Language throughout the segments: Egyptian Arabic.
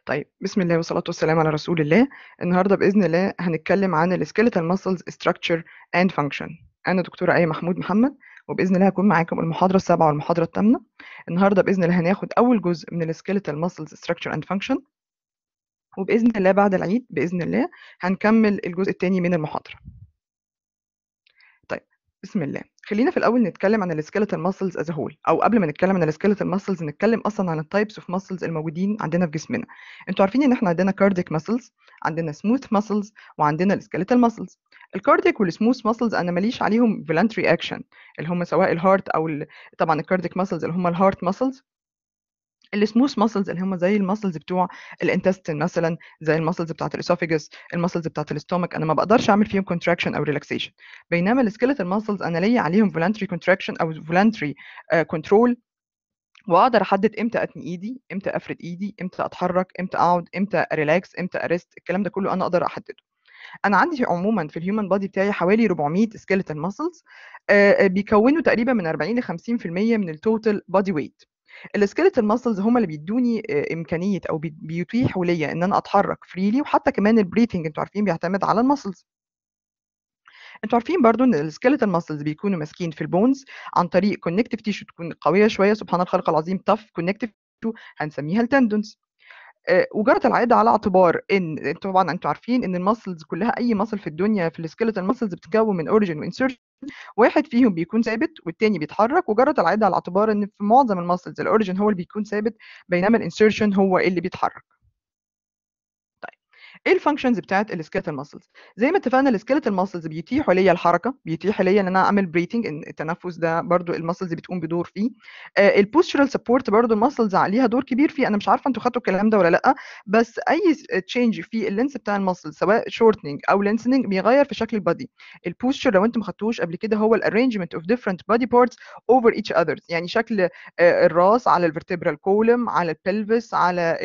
طيب بسم الله والصلاة والسلام على رسول الله النهاردة بإذن الله هنتكلم عن السكيلتال ماسلز structure and function أنا دكتورة آية محمود محمد وبإذن الله هكون معاكم المحاضرة السابعة والمحاضرة الثامنة النهاردة بإذن الله هناخد أول جزء من السكيلتال ماسلز structure and function وبإذن الله بعد العيد بإذن الله هنكمل الجزء الثاني من المحاضرة طيب بسم الله خلينا في الاول نتكلم عن السكيلتال ماسلز از هول او قبل ما نتكلم عن السكيلتال ماسلز نتكلم اصلا عن التايبس اوف ماسلز الموجودين عندنا في جسمنا انتوا عارفين ان احنا عندنا كارديك ماسلز عندنا سموث ماسلز وعندنا السكيلتال ماسلز الكارديك والسموث ماسلز انا ماليش عليهم فولنتري اكشن اللي هم سواء الهارت او ال... طبعا الكارديك ماسلز اللي هم الهارت ماسلز السموث ماسلز اللي هم زي الماسلز بتوع الانتستين مثلا زي الماسلز بتاعت الاسوفيجس الماسلز بتاعت الاستومك انا ما بقدرش اعمل فيهم كونتراكشن او ريلاكسيشن بينما السكيلتال ماسلز انا ليا عليهم فولنتري كونتراكشن او فولنتري كنترول واقدر احدد امتى اتني ايدي امتى افرد ايدي امتى اتحرك امتى اقعد امتى ريلاكس امتى ارست الكلام ده كله انا اقدر احدده انا عندي عموما في الهيومن بادي بتاعي حوالي 400 سكيلتال ماسلز بيكونوا تقريبا من 40 ل 50% من التوتال بادي ويت السكيلتال ماسلز هم اللي بيدوني امكانيه او بيتيحوا ليا ان انا اتحرك فريلي وحتى كمان البريثنج انتوا عارفين بيعتمد على الماسلز انتوا عارفين برضو ان السكيلتال ماسلز بيكونوا ماسكين في البونز عن طريق كونكتيف تيشو تكون قويه شويه سبحان الخالق العظيم تف كونكتيف هنسميها التندونز وجرت العاده على اعتبار ان طبعا انتوا عارفين ان الماسلز كلها اي ماسل في الدنيا في السكيلتال ماسلز بتتكون من اوريجن وانسيرشن واحد فيهم بيكون ثابت والتاني بيتحرك وجرت العاده على اعتبار ان في معظم الماسلز الاوريجن هو اللي بيكون ثابت بينما الانسيرشن هو اللي بيتحرك ايه الفانكشنز بتاعت السكيلتال ماسلز زي ما اتفقنا السكيلتال ماسلز بيتيحوا ليا الحركه بيتيح ليا ان انا اعمل بريثنج التنفس ده برضو الماسلز بتقوم بدور فيه آه البوستشرال سبورت برضو الماسلز عليها دور كبير فيه انا مش عارفه انتوا خدتوا الكلام ده ولا لا بس اي تشينج في اللينس بتاع الماسل سواء شورتنج او لينسنج بيغير في شكل البادي البوستشر لو انتم ما خدتوش قبل كده هو الارينجمنت اوف ديفرنت بادي بارتس اوفر ايتش اذرز يعني شكل آه الراس على الفرتبرال كولم على البلفس على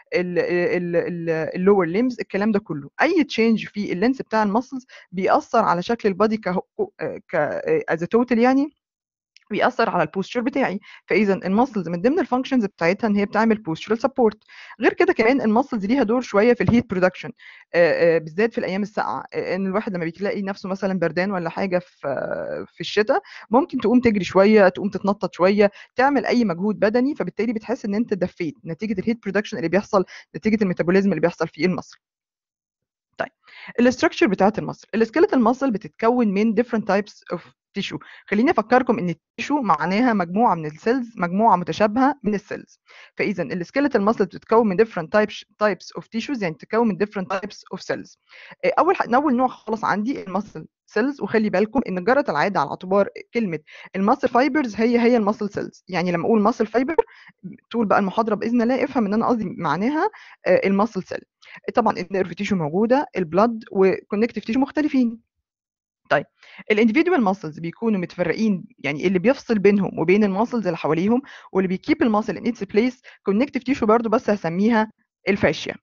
اللور ليمز الكلام ده كله اي تشينج في اللينس بتاع المسلز بيأثر على شكل البادي ك ك از توتال يعني بيأثر على البوستشر بتاعي فاذا المسلز من ضمن الفانكشنز بتاعتها ان هي بتعمل بوستشرال سبورت غير كده كمان المسلز ليها دور شويه في الهيت برودكشن بالذات في الايام الساقعه ان الواحد لما بيلاقي نفسه مثلا بردان ولا حاجه في في الشتاء ممكن تقوم تجري شويه تقوم تتنطط شويه تعمل اي مجهود بدني فبالتالي بتحس ان انت دفيت نتيجه الهيت برودكشن اللي بيحصل نتيجه الميتابوليزم اللي بيحصل في المصل طيب الاستراكشر بتاعت المصل السكيلتال ماسل بتتكون من different types of tissue خليني افكركم ان التيشو معناها مجموعه من السيلز مجموعه متشابهه من السيلز فاذا السكيلتال ماسل بتتكون من different types types of tissues يعني بتتكون من different types of cells اول اول نوع خالص عندي الماسل سيلز وخلي بالكم ان جرت العاده على اعتبار كلمه الماسل فايبرز هي هي الماسل سيلز يعني لما اقول ماسل فايبر طول بقى المحاضره باذن الله افهم ان انا قصدي معناها الماسل سيل طبعا النيرف تيشو موجوده البلد وكونكتيف تيشو مختلفين طيب الانديفيدوال ماسلز بيكونوا متفرقين يعني اللي بيفصل بينهم وبين الماسلز اللي حواليهم واللي بيكيب الماسل ان اتس بليس كونكتيف تيشو برضو بس هسميها الفاشيا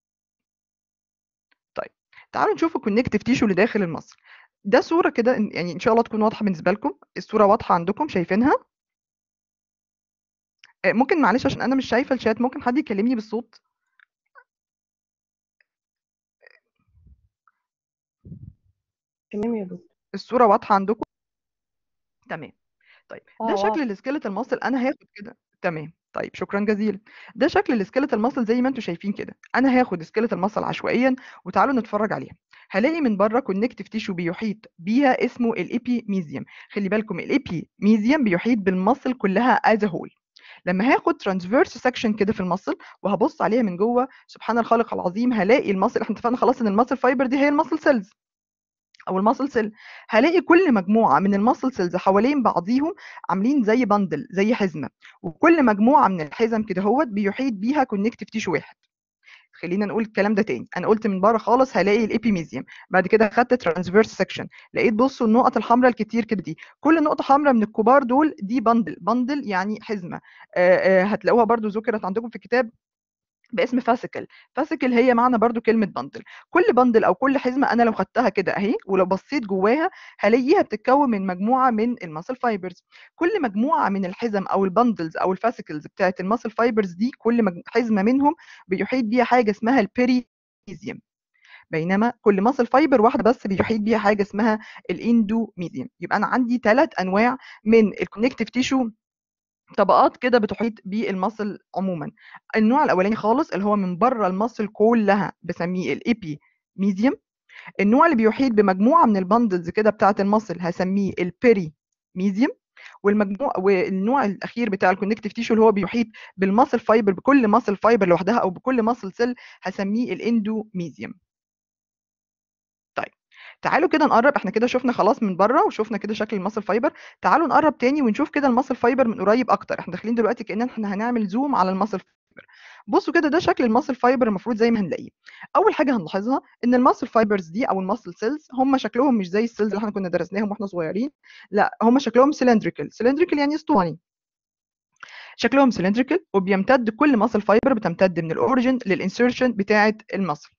طيب تعالوا نشوف الكونكتيف تيشو اللي داخل المصل ده صوره كده يعني ان شاء الله تكون واضحه بالنسبه لكم الصوره واضحه عندكم شايفينها ممكن معلش عشان انا مش شايفه الشات ممكن حد يكلمني بالصوت تمام يا دكتور الصوره واضحه عندكم تمام طيب ده اه شكل واضح السكيلتال ماسل انا هاخد كده تمام طيب شكرا جزيلا ده شكل السكيلتال ماسل زي ما انتم شايفين كده انا هاخد سكيلتال ماسل عشوائيا وتعالوا نتفرج عليها هلاقي من بره كونكتيف تيشو بيحيط بيها اسمه الابيميزيوم خلي بالكم الابيميزيوم بيحيط بالمصل كلها از هول لما هاخد ترانسفيرس سكشن كده في المصل وهبص عليها من جوه سبحان الخالق العظيم هلاقي المصل احنا اتفقنا خلاص ان المصل فايبر دي هي المصل سيلز او الماسل سيل هلاقي كل مجموعه من الماسل سيلز حوالين بعضيهم عاملين زي بندل زي حزمه وكل مجموعه من الحزم كده هوت بيحيط بيها كونكتيف تيشو واحد خلينا نقول الكلام ده تاني انا قلت من بره خالص هلاقي الابيميزيوم بعد كده خدت ترانسفيرس سكشن لقيت بصوا النقط الحمراء الكتير كده دي كل نقطه حمراء من الكبار دول دي بندل بندل يعني حزمه آآ آآ هتلاقوها برضو ذكرت عندكم في الكتاب باسم فاسيكل فاسيكل هي معنى برضو كلمة بندل كل بندل أو كل حزمة أنا لو خدتها كده أهي ولو بصيت جواها هلاقيها بتتكون من مجموعة من الماسل فايبرز كل مجموعة من الحزم أو البندلز أو الفاسيكلز بتاعت الماسل فايبرز دي كل مج... حزمة منهم بيحيط بيها حاجة اسمها البيريزيوم بينما كل ماسل فايبر واحده بس بيحيط بيها حاجه اسمها الاندوميزيوم يبقى انا عندي ثلاث انواع من الكونكتيف تيشو طبقات كده بتحيط بالمصل عموما النوع الاولاني خالص اللي هو من بره المصل كلها بسميه الابي ميزيوم النوع اللي بيحيط بمجموعه من البندلز كده بتاعه المصل هسميه البيري ميزيوم والمجموع والنوع الاخير بتاع الكونكتيف تيشو اللي هو بيحيط بالمصل فايبر بكل مصل فايبر لوحدها او بكل مصل سيل هسميه الاندوميزيوم طيب تعالوا كده نقرب احنا كده شفنا خلاص من بره وشفنا كده شكل الماسل فايبر تعالوا نقرب تاني ونشوف كده الماسل فايبر من قريب اكتر احنا داخلين دلوقتي كأن احنا هنعمل زوم على الماسل فايبر بصوا كده ده شكل الماسل فايبر المفروض زي ما هنلاقيه اول حاجه هنلاحظها ان الماسل فايبرز دي او الماسل سيلز هم شكلهم مش زي السيلز اللي احنا كنا درسناهم واحنا صغيرين لا هم شكلهم سلندريكال سلندريكال يعني اسطواني شكلهم سلندريكال وبيمتد كل ماسل فايبر بتمتد من الاوريجن للانسيرشن بتاعه الماسل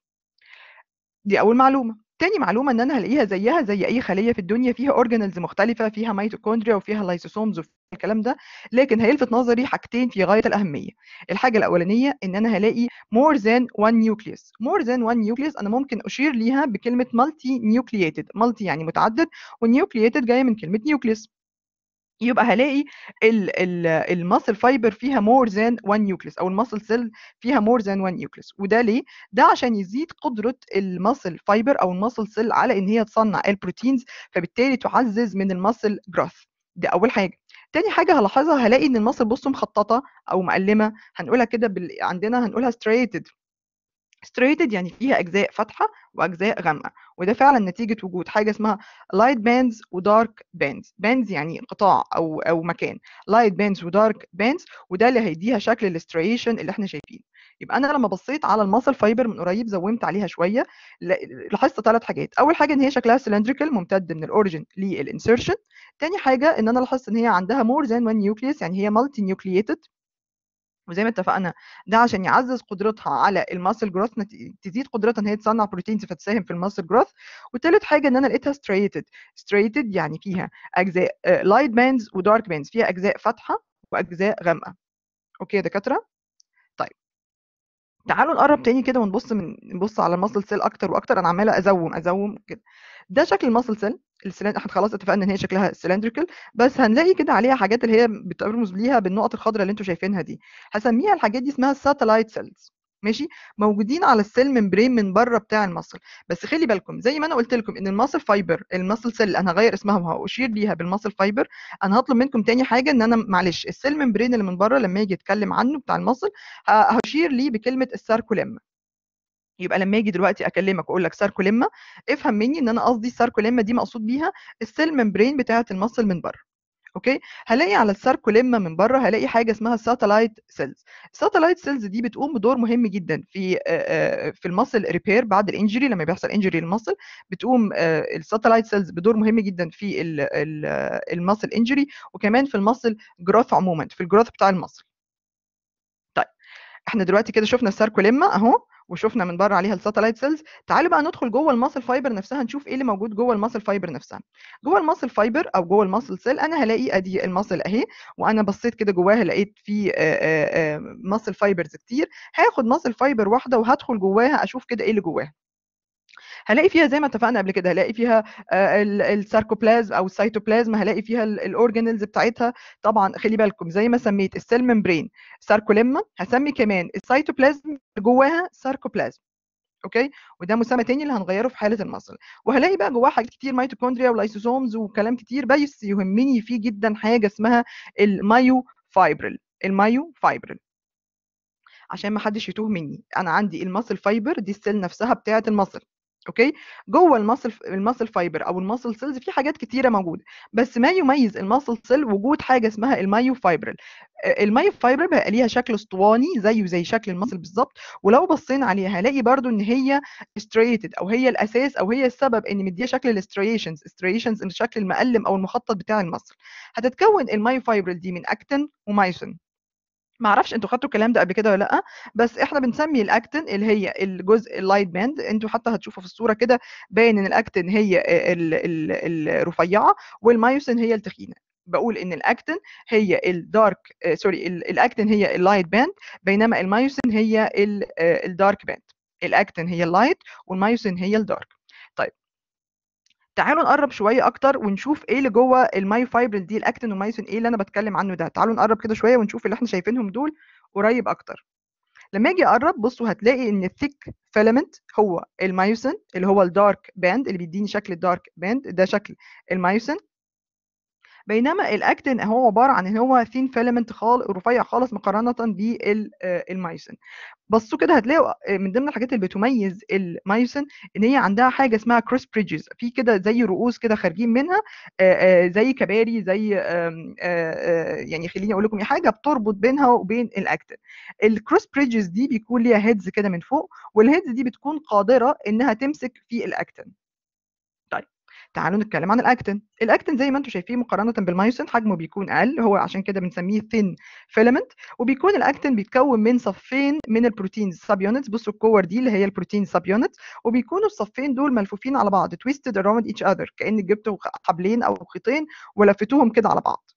دي اول معلومه تاني معلومه ان انا هلاقيها زيها زي اي خليه في الدنيا فيها اورجانيلز مختلفه فيها ميتوكوندريا وفيها لايسوسومز وفيها الكلام ده لكن هيلفت نظري حاجتين في غايه الاهميه الحاجه الاولانيه ان انا هلاقي more than one nucleus more than one nucleus انا ممكن اشير ليها بكلمه multi nucleated multi يعني متعدد ونيوكلييتد جايه من كلمه نيوكليوس يبقى هلاقي الماسل فايبر فيها مور ذان 1 نيوكليس او الماسل سيل فيها مور ذان 1 نيوكليس وده ليه ده عشان يزيد قدره الماسل فايبر او الماسل سيل على ان هي تصنع البروتينز فبالتالي تعزز من الماسل جروث دي اول حاجه تاني حاجه هلاحظها هلاقي ان الماسل بصوا مخططه او مقلمه هنقولها كده بال... عندنا هنقولها ستريتد ستريتد يعني فيها اجزاء فاتحه واجزاء غامقه وده فعلا نتيجه وجود حاجه اسمها لايت باندز ودارك باندز باندز يعني قطاع او او مكان لايت باندز ودارك باندز وده اللي هيديها شكل الاستريشن اللي احنا شايفينه يبقى انا لما بصيت على الماسل فايبر من قريب زومت عليها شويه لاحظت ثلاث حاجات اول حاجه ان هي شكلها سلندريكال ممتد من الاوريجن للانسيرشن تاني حاجه ان انا لاحظت ان هي عندها مور ذان 1 نيوكليوس يعني هي مالتي نيوكلييتد وزي ما اتفقنا ده عشان يعزز قدرتها على الماسل جروث تزيد قدرتها ان هي تصنع بروتينز فتساهم في الماسل جروث وثالث حاجه ان انا لقيتها ستريتد ستريتد يعني فيها اجزاء لايت باندز ودارك باندز فيها اجزاء فاتحه واجزاء غامقه اوكي يا دكاتره طيب تعالوا نقرب تاني كده ونبص من نبص على الماسل سيل اكتر واكتر انا عماله ازوم ازوم كده ده شكل الماسل سيل السلند احنا خلاص اتفقنا ان هي شكلها سلندريكال بس هنلاقي كده عليها حاجات اللي هي بترمز ليها بالنقط الخضراء اللي انتم شايفينها دي هسميها الحاجات دي اسمها ساتلايت سيلز ماشي موجودين على السيل ممبرين من بره بتاع المصل بس خلي بالكم زي ما انا قلت لكم ان الماسل فايبر الماسل سيل انا هغير اسمها وهاشير ليها بالماسل فايبر انا هطلب منكم تاني حاجه ان انا معلش السيل ممبرين اللي من بره لما يجي اتكلم عنه بتاع المصل هشير ليه بكلمه الساركوليما يبقى لما اجي دلوقتي اكلمك واقول لك ساركوليما افهم مني ان انا قصدي الساركوليما دي مقصود بيها السيل ممبرين بتاعه المصل من بره اوكي هلاقي على الساركوليما من بره هلاقي حاجه اسمها ساتلايت سيلز الساتلايت سيلز دي بتقوم بدور مهم جدا في في المصل ريبير بعد الانجري لما بيحصل انجري للمصل بتقوم الساتلايت سيلز بدور مهم جدا في المصل انجري وكمان في المصل جروث عموما في الجروث بتاع المصل طيب احنا دلوقتي كده شفنا الساركوليما اهو وشفنا من بره عليها الساتلايت سيلز تعالوا بقى ندخل جوه الماسل فايبر نفسها نشوف ايه اللي موجود جوه الماسل فايبر نفسها جوه الماسل فايبر او جوه الماسل سيل انا هلاقي ادي الماسل اهي وانا بصيت كده جواها لقيت في ماسل فايبرز كتير هاخد ماسل فايبر واحده وهدخل جواها اشوف كده ايه اللي جواها هلاقي فيها زي ما اتفقنا قبل كده هلاقي فيها الساركوبلازم او السيتوبلازم هلاقي فيها الاورجانيلز بتاعتها طبعا خلي بالكم زي ما سميت السيل ممبرين ساركوليما هسمي كمان السيتوبلازم جواها ساركوبلازم اوكي وده مسمى تاني اللي هنغيره في حاله المصل وهلاقي بقى جواه حاجات كتير ميتوكوندريا ولايسوسومز وكلام كتير بس يهمني فيه جدا حاجه اسمها المايو فايبرل المايو فايبرل عشان ما حدش يتوه مني انا عندي المصل فايبر دي السيل نفسها بتاعه المصل اوكي جوه المصل المصل فايبر او المصل سيلز في حاجات كتيره موجوده بس ما يميز المصل سيل وجود حاجه اسمها المايو فايبرل المايو فايبرل بقى ليها شكل اسطواني زيه زي شكل المصل بالظبط ولو بصينا عليها هلاقي برضو ان هي ستريتد او هي الاساس او هي السبب ان مديها شكل الاستريشنز استريشنز الشكل المقلم او المخطط بتاع المصل هتتكون المايو فايبرل دي من اكتين ومايسين ما اعرفش انتوا خدتوا الكلام ده قبل كده ولا لا بس احنا بنسمي الاكتين اللي هي الجزء اللايت باند انتوا حتى هتشوفوا في الصوره كده باين ان الاكتين هي ال- ال- الرفيعه والمايوسين هي التخينه بقول ان الاكتين هي الدارك سوري الاكتين هي اللايت باند بينما المايوسين هي الدارك باند الاكتين هي اللايت والمايوسين هي الدارك طيب تعالوا نقرب شويه اكتر ونشوف ايه اللي جوه المايوفايبرين دي الاكتين والمايوسين ايه اللي انا بتكلم عنه ده تعالوا نقرب كده شويه ونشوف اللي احنا شايفينهم دول قريب اكتر لما اجي اقرب بصوا هتلاقي ان الثيك فيلامنت هو المايوسين اللي هو الدارك باند اللي بيديني شكل الدارك باند ده شكل المايوسين بينما الاكتين هو عباره عن ان هو ثين فيلامنت خال رفيع خالص مقارنه بالمايوسين بصوا كده هتلاقوا من ضمن الحاجات اللي بتميز المايوسين ان هي عندها حاجه اسمها كروس بريدجز في كده زي رؤوس كده خارجين منها زي كباري زي يعني خليني اقول لكم حاجه بتربط بينها وبين الاكتين الكروس بريدجز دي بيكون ليها هيدز كده من فوق والهيدز دي بتكون قادره انها تمسك في الاكتين طيب تعالوا نتكلم عن الاكتين الاكتين زي ما انتم شايفين مقارنه بالمايوسين حجمه بيكون اقل هو عشان كده بنسميه ثين فيلامنت وبيكون الاكتين بيتكون من صفين من البروتين سب يونتس بصوا الكور دي اللي هي البروتين سب يونتس وبيكونوا الصفين دول ملفوفين على بعض twisted around each other كانك جبتوا حبلين او خيطين ولفتوهم كده على بعض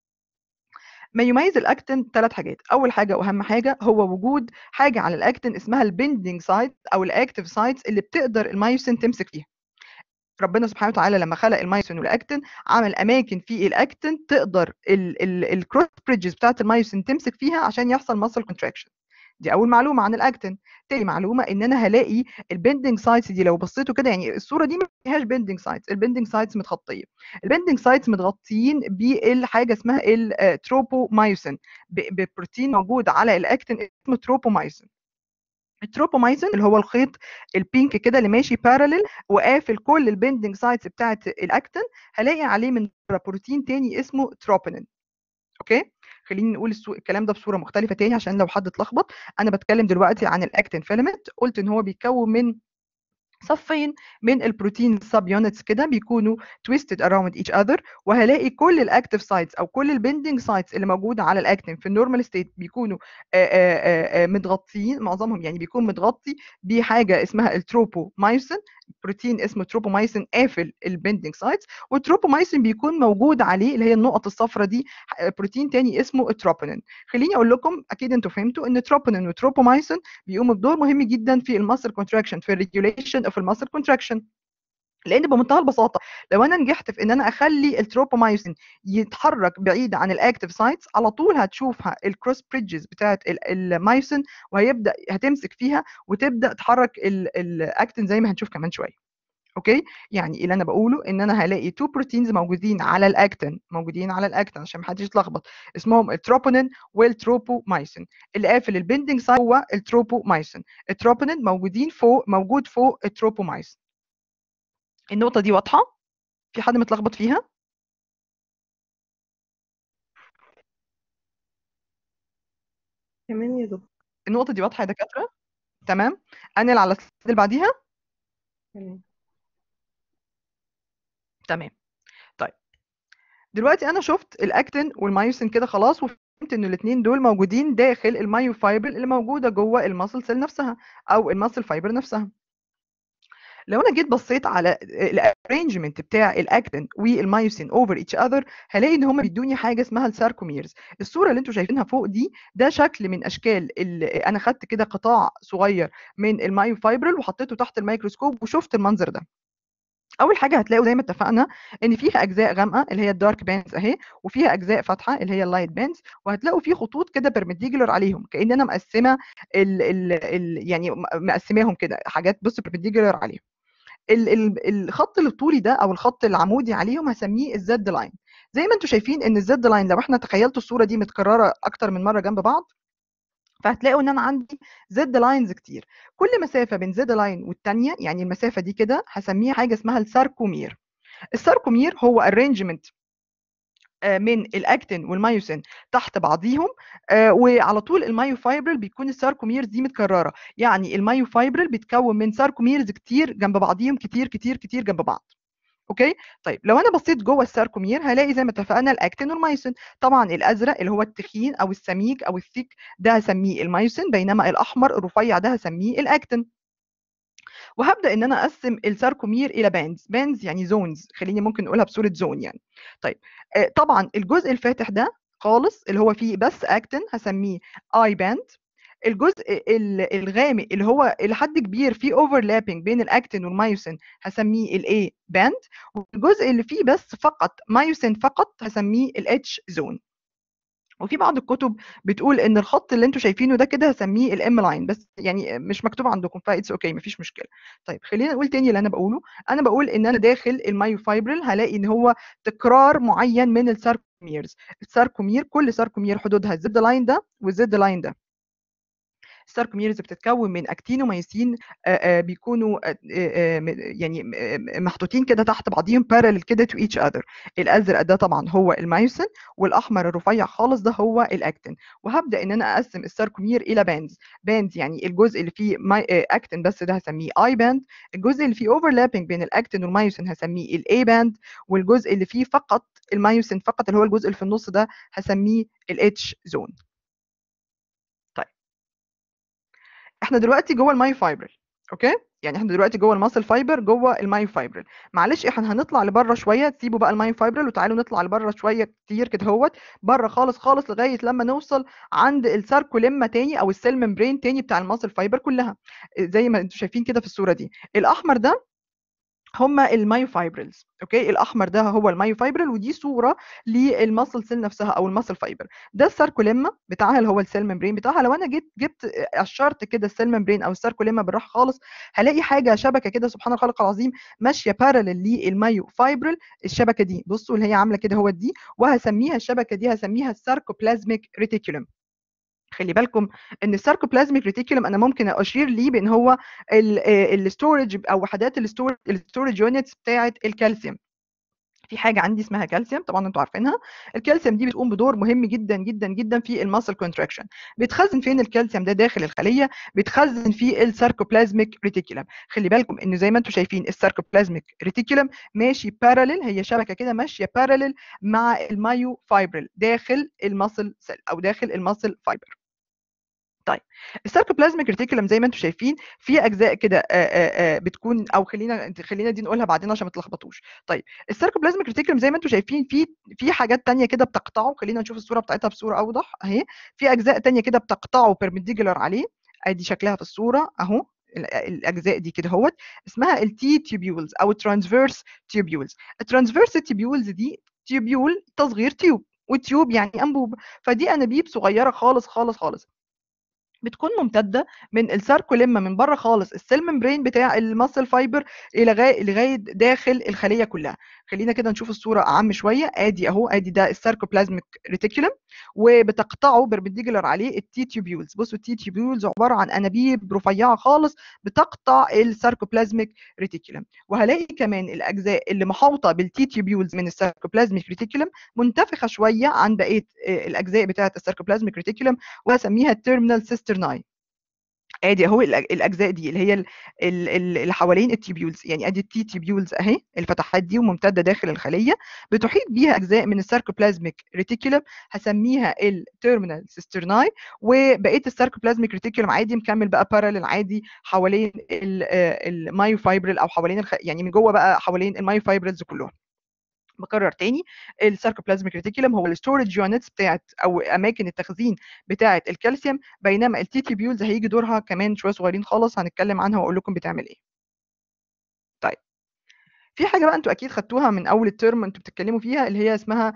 ما يميز الاكتين ثلاث حاجات اول حاجه واهم حاجه هو وجود حاجه على الاكتين اسمها البندنج سايت او الاكتيف سايتس اللي بتقدر المايوسين تمسك فيها ربنا سبحانه وتعالى لما خلق المايوسين والاكتين عمل اماكن في الاكتين تقدر الكروس بريدجز بتاعت المايوسين تمسك فيها عشان يحصل ماسل كونتراكشن دي اول معلومه عن الاكتين تاني معلومه ان انا هلاقي البندنج سايتس دي لو بصيتوا كده يعني الصوره دي ما فيهاش بندنج سايتس البندنج سايتس متغطيه البندنج سايتس متغطيين بالحاجه اسمها التروبومايوسين ببروتين موجود على الاكتين اسمه تروبومايوسين التروبومايسين اللي هو الخيط البينك كده اللي ماشي باراليل وقافل كل البندنج سايتس بتاعه الاكتين هلاقي عليه من بروتين تاني اسمه تروبونين اوكي خليني نقول السو... الكلام ده بصوره مختلفه تاني عشان لو حد اتلخبط انا بتكلم دلوقتي عن الاكتين فيلامنت قلت ان هو بيتكون من صفين من البروتين سب يونتس كده بيكونوا twisted around each other وهلاقي كل الاكتيف سايتس او كل البندنج سايتس اللي موجوده على الاكتين في النورمال ستيت بيكونوا آآ آآ متغطيين معظمهم يعني بيكون متغطي بحاجه اسمها التروبومايسين بروتين اسمه تروبومايسين قافل البندنج سايتس والتروبومايسين بيكون موجود عليه اللي هي النقط الصفراء دي بروتين تاني اسمه التروبونين خليني اقول لكم اكيد انتوا فهمتوا ان التروبونين والتروبومايسين بيقوموا بدور مهم جدا في الماسل كونتراكشن في الريجوليشن اوف الماسل كونتراكشن لان بمنتهى البساطه لو انا نجحت في ان انا اخلي التروبومايسين يتحرك بعيد عن الاكتيف سايتس على طول هتشوفها الكروس بريدجز بتاعت المايسين وهيبدا هتمسك فيها وتبدا تحرك الاكتين زي ما هنشوف كمان شويه اوكي يعني اللي انا بقوله ان انا هلاقي تو بروتينز موجودين على الاكتين موجودين على الاكتين عشان ما حدش يتلخبط اسمهم التروبونين والتروبومايسين اللي قافل البندنج سايت هو التروبومايسين التروبونين موجودين فوق موجود فوق التروبومايسين النقطه دي واضحه في حد متلخبط فيها تمام يا دكتور النقطه دي واضحه يا دكاتره تمام انقل على السلايد اللي بعديها تمام تمام طيب دلوقتي انا شفت الاكتين والمايوسين كده خلاص وفهمت ان الاثنين دول موجودين داخل المايو فايبر اللي موجوده جوه الماسل سيل نفسها او الماسل فايبر نفسها لو انا جيت بصيت على الارينجمنت بتاع الاكتين والمايوسين اوفر ايتش اذر هلاقي ان هم بيدوني حاجه اسمها الساركوميرز الصوره اللي انتم شايفينها فوق دي ده شكل من اشكال انا خدت كده قطاع صغير من المايو فايبرل وحطيته تحت الميكروسكوب وشفت المنظر ده اول حاجه هتلاقوا زي ما اتفقنا ان فيها اجزاء غامقه اللي هي الدارك باندز اهي وفيها اجزاء فاتحه اللي هي اللايت باندز وهتلاقوا في خطوط كده بيرمنديكولار عليهم كان انا مقسمه ال ال ال يعني مقسماهم كده حاجات بص بيرمنديكولار عليهم ال ال الخط الطولي ده او الخط العمودي عليهم هسميه الزد لاين زي ما انتم شايفين ان الزد لاين لو احنا تخيلتوا الصوره دي متكرره اكتر من مره جنب بعض فهتلاقوا ان انا عندي زد لاينز كتير كل مسافه بين زد لاين والثانيه يعني المسافه دي كده هسميها حاجه اسمها الساركومير الساركومير هو ارينجمنت من الاكتين والمايوسين تحت بعضيهم وعلى طول المايو فايبرل بيكون الساركوميرز دي متكرره يعني المايو فايبرل بيتكون من ساركوميرز كتير جنب بعضيهم كتير كتير كتير جنب بعض اوكي طيب لو انا بصيت جوه الساركومير هلاقي زي ما اتفقنا الاكتين والمايوسين طبعا الازرق اللي هو التخين او السميك او الثيك ده هسميه المايوسين بينما الاحمر الرفيع ده هسميه الاكتين وهبدا ان انا اقسم الساركومير الى باندز باندز يعني زونز خليني ممكن نقولها بصوره زون يعني طيب آه طبعا الجزء الفاتح ده خالص اللي هو فيه بس اكتين هسميه اي باند الجزء الغامق اللي هو لحد كبير فيه اوفرلابنج بين الاكتين والمايوسين هسميه الاي باند والجزء اللي فيه بس فقط مايوسين فقط هسميه الاتش زون وفي بعض الكتب بتقول ان الخط اللي انتوا شايفينه ده كده هسميه الام لاين بس يعني مش مكتوب عندكم فايتس اوكي مفيش مشكله طيب خلينا نقول تاني اللي انا بقوله انا بقول ان انا داخل المايوفايبرل هلاقي ان هو تكرار معين من الساركوميرز الساركومير كل ساركومير حدودها الزد لاين ده والزد لاين ده الساركوميرز بتتكون من اكتينومايسين بيكونوا يعني محطوطين كده تحت بعضيهم بارلل كده تو ايتش اذر الازرق ده طبعا هو المايوسين والاحمر الرفيع خالص ده هو الاكتين وهبدا ان انا اقسم الساركومير الى باندز باندز يعني الجزء اللي فيه اكتين بس ده هسميه اي باند الجزء اللي فيه اوفرلابنج بين الاكتين والمايوسين هسميه الاي باند والجزء اللي فيه فقط المايوسين فقط اللي هو الجزء اللي في النص ده هسميه الاتش زون احنا دلوقتي جوه الماي فايبرل اوكي يعني احنا دلوقتي جوه الماسل فايبر جوه الماي فايبرل معلش احنا هنطلع لبره شويه تسيبوا بقى الماي فايبرل وتعالوا نطلع لبره شويه كتير كده اهوت بره خالص خالص لغايه لما نوصل عند الساركوليما تاني او السيل ممبرين تاني بتاع الماسل فايبر كلها زي ما انتم شايفين كده في الصوره دي الاحمر ده هما المايوفايبرلز اوكي الاحمر ده هو المايوفايبرل ودي صوره للماسل سيل نفسها او الماسل فايبر ده الساركوليما بتاعها اللي هو السيل ممبرين بتاعها لو انا جيت جبت قشرت كده السيل ممبرين او الساركوليما بالراحه خالص هلاقي حاجه شبكه كده سبحان الخالق العظيم ماشيه بارلل للمايوفايبرل الشبكه دي بصوا اللي هي عامله كده هو دي وهسميها الشبكه دي هسميها الساركوبلازميك ريتيكولوم خلي بالكم ان الساركوبلازميك ريتيكولم انا ممكن اشير ليه بان هو الستورج او وحدات الستورج يونتس بتاعه الكالسيوم في حاجه عندي اسمها كالسيوم طبعا انتوا عارفينها الكالسيوم دي بتقوم بدور مهم جدا جدا جدا في الماسل كونتراكشن بيتخزن فين الكالسيوم ده داخل الخليه بيتخزن في الساركوبلازميك ريتيكولم خلي بالكم ان زي ما انتوا شايفين الساركوبلازميك ريتيكولم ماشي باراليل هي شبكه كده ماشيه باراليل مع المايو فايبرل داخل الماسل سيل او داخل الماسل فايبر طيب الساركوبلازميك ريتيكولم زي ما انتم شايفين في اجزاء كده بتكون او خلينا خلينا دي نقولها بعدين عشان ما تلخبطوش طيب الساركوبلازميك ريتيكولم زي ما انتم شايفين في في حاجات تانية كده بتقطعه خلينا نشوف الصوره بتاعتها بصوره اوضح اهي في اجزاء تانية كده بتقطعه بيربنديكولار عليه ادي شكلها في الصوره اهو الاجزاء دي كده اهوت اسمها التي تيوبيولز او الترانسفيرس تيوبيولز الترانسفيرس تيوبيولز دي تيوبيول تصغير تيوب والتيوب يعني انبوب فدي انابيب صغيره خالص خالص خالص بتكون ممتده من الساركوليما من بره خالص السيل ممبرين بتاع الماسل فايبر الى لغايه داخل الخليه كلها خلينا كده نشوف الصوره اعم شويه ادي اهو ادي ده الساركوبلازميك ريتيكولم وبتقطعه بربنديكولار عليه التي تيوبيولز بصوا التي تيوبيولز عباره عن انابيب رفيعه خالص بتقطع الساركوبلازميك ريتيكولم وهلاقي كمان الاجزاء اللي محاوطه بالتي تيوبيولز من الساركوبلازميك ريتيكولم منتفخه شويه عن بقيه الاجزاء بتاعه الساركوبلازميك ريتيكولم وهسميها التيرمينال سيسترناي ادي اهو الاجزاء دي اللي هي اللي حوالين التيبيولز يعني ادي التي تيبيولز اهي الفتحات دي وممتده داخل الخليه بتحيط بيها اجزاء من الساركوبلازميك ريتيكولم هسميها التيرمينال سيسترناي وبقيه الساركوبلازميك ريتيكولم عادي مكمل بقى بارالل عادي حوالين المايوفايبرل او حوالين الخ... يعني من جوه بقى حوالين المايوفايبرلز كلهم بكرر تاني الساركوبلازميك ريتيكولم هو الستورج يونتس بتاعت او اماكن التخزين بتاعه الكالسيوم بينما التي تيبيولز هيجي دورها كمان شويه صغيرين خالص هنتكلم عنها واقول لكم بتعمل ايه طيب في حاجه بقى انتوا اكيد خدتوها من اول الترم انتوا بتتكلموا فيها اللي هي اسمها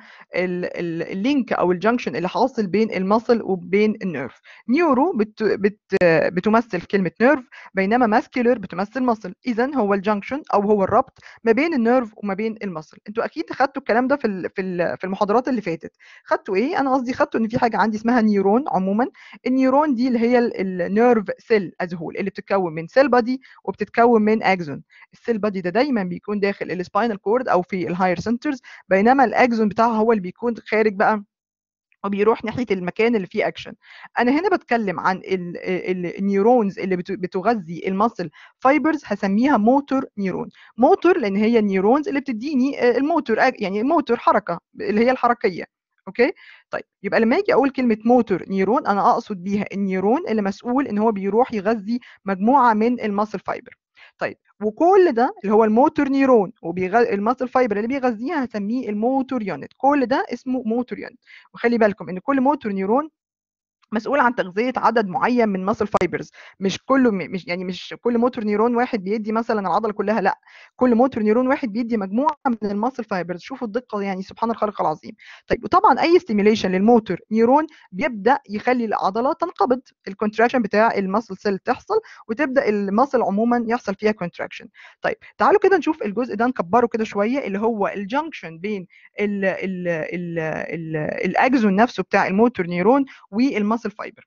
اللينك او الجنكشن اللي حاصل بين المصل وبين النيرف نيورو بت بت بتمثل كلمه نيرف بينما ماسكيولر بتمثل مصل اذا هو الجنكشن او هو الربط ما بين النيرف وما بين المصل انتوا اكيد خدتوا الكلام ده في في في المحاضرات اللي فاتت خدتوا ايه انا قصدي خدتوا ان في حاجه عندي اسمها نيورون عموما النيورون دي اللي هي النيرف سيل از هول اللي بتتكون من سيل بادي وبتتكون من اكزون السيل بادي ده دايما بيكون داخل السباينال كورد او في الهاير سنترز بينما الاكزون بتاعها هو اللي بيكون خارج بقى وبيروح ناحيه المكان اللي فيه اكشن انا هنا بتكلم عن النيورونز اللي بتغذي المصل فايبرز هسميها موتور نيورون موتور لان هي النيورونز اللي بتديني الموتور يعني موتور حركه اللي هي الحركيه اوكي طيب يبقى لما اجي اقول كلمه موتور نيورون انا اقصد بيها النيورون اللي مسؤول ان هو بيروح يغذي مجموعه من المصل فايبر طيب وكل ده اللي هو الموتور نيرون وبيغ... الماسل فايبر اللي بيغذيها هسميه الموتور يونت كل ده اسمه موتور يونت وخلي بالكم ان كل موتور نيرون مسؤول عن تغذيه عدد معين من ماسل فايبرز مش كله مش يعني مش كل موتور نيرون واحد بيدي مثلا العضله كلها لا كل موتور نيرون واحد بيدي مجموعه من الماسل فايبرز شوفوا الدقه يعني سبحان الخالق العظيم طيب وطبعا اي ستيميوليشن للموتور نيرون بيبدا يخلي العضله تنقبض الكونتراكشن بتاع الماسل سيل تحصل وتبدا الماسل عموما يحصل فيها كونتراكشن طيب تعالوا كده نشوف الجزء ده نكبره كده شويه اللي هو الجنكشن بين ال ال ال ال الاجزون نفسه بتاع الموتور نيرون والماسل ماسل فايبر